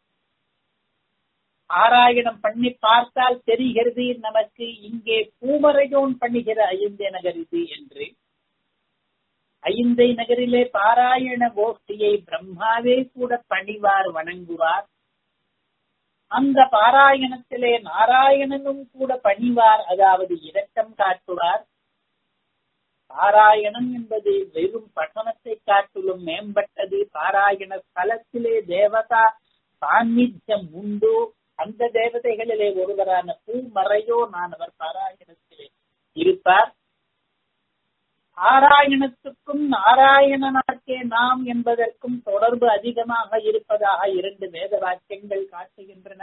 பாராயணம் பண்ணி பார்த்தால் தெரிகிறது நமக்கு இங்கே பூமரையோன் பண்ணுகிற ஐந்தே நகர் இது என்று ஐந்தை நகரிலே பாராயண கோஷ்டியை பிரம்மாவே கூட பணிவார் வணங்குவார் அந்த பாராயணத்திலே நாராயணனும் கூட பணிவார் அதாவது இரக்கம் காட்டுவார் பாராயணம் என்பது வெறும் பட்டணத்தை காட்டிலும் மேம்பட்டது பாராயண ஸ்தலத்திலே தேவதா சாநித்தியம் உண்டு அந்த தேவதைகளிலே ஒருவரான பூமறையோ நான் அவர் பாராயணத்திலே இருப்பார் பாராயணத்துக்கும் நாராயணனாக்கே நாம் என்பதற்கும் தொடர்பு அதிகமாக இருப்பதாக இரண்டு வேத வாக்கியங்கள் காட்டுகின்றன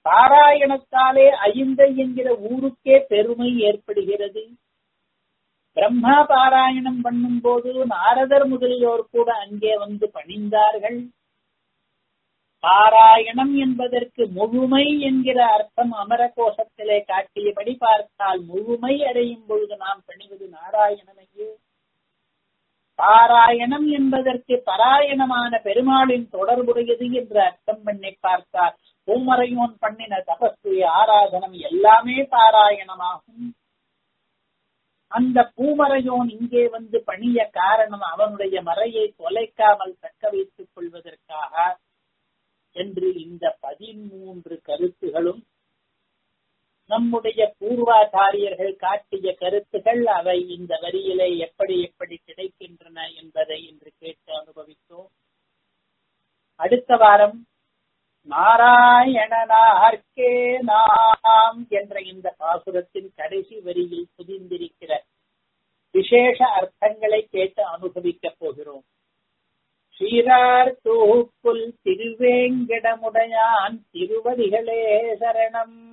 பாராயணத்தாலே ஐந்தை என்கிற ஊருக்கே பெருமை ஏற்படுகிறது பிரம்மா பாராயணம் பண்ணும் போது நாரதர் முதலியோர் கூட அங்கே வந்து பணிந்தார்கள் பாராயணம் என்பதற்கு முழுமை என்கிற அர்த்தம் அமர கோஷத்திலே காட்டியபடி பார்த்தால் முழுமை அடையும் பொழுது நாம் பணிவது நாராயணனையே பாராயணம் என்பதற்கு பராயணமான பெருமாளின் தொடர்புடையது என்று அர்த்தம் பண்ணி பார்த்தார் பூமரையோன் பண்ணின தபஸ்து ஆராதனம் எல்லாமே பாராயணமாகும் அந்த பூமரையோன் இங்கே வந்து பணிய காரணம் அவனுடைய மறையை தொலைக்காமல் தக்க வைத்துக் கொள்வதற்காக என்று இந்த பதிமூன்று கருத்துகளும் நம்முடைய பூர்வாச்சாரியர்கள் காட்டிய கருத்துகள் அவை இந்த வரியிலே எப்படி எப்படி கிடைக்கின்றன என்பதை இன்று கேட்டு அனுபவித்தோம் அடுத்த வாரம் நாராயணனார்க்கே நாம் என்ற இந்த பாசுரத்தின் கடைசி வரியில் புதிந்திருக்கிற விசேஷ அர்த்தங்களை கேட்டு அனுபவிக்கப் போகிறோம் சீரார் தூப்புல் திருவேங்கடமுடையான் திருவடிகளே சரணம்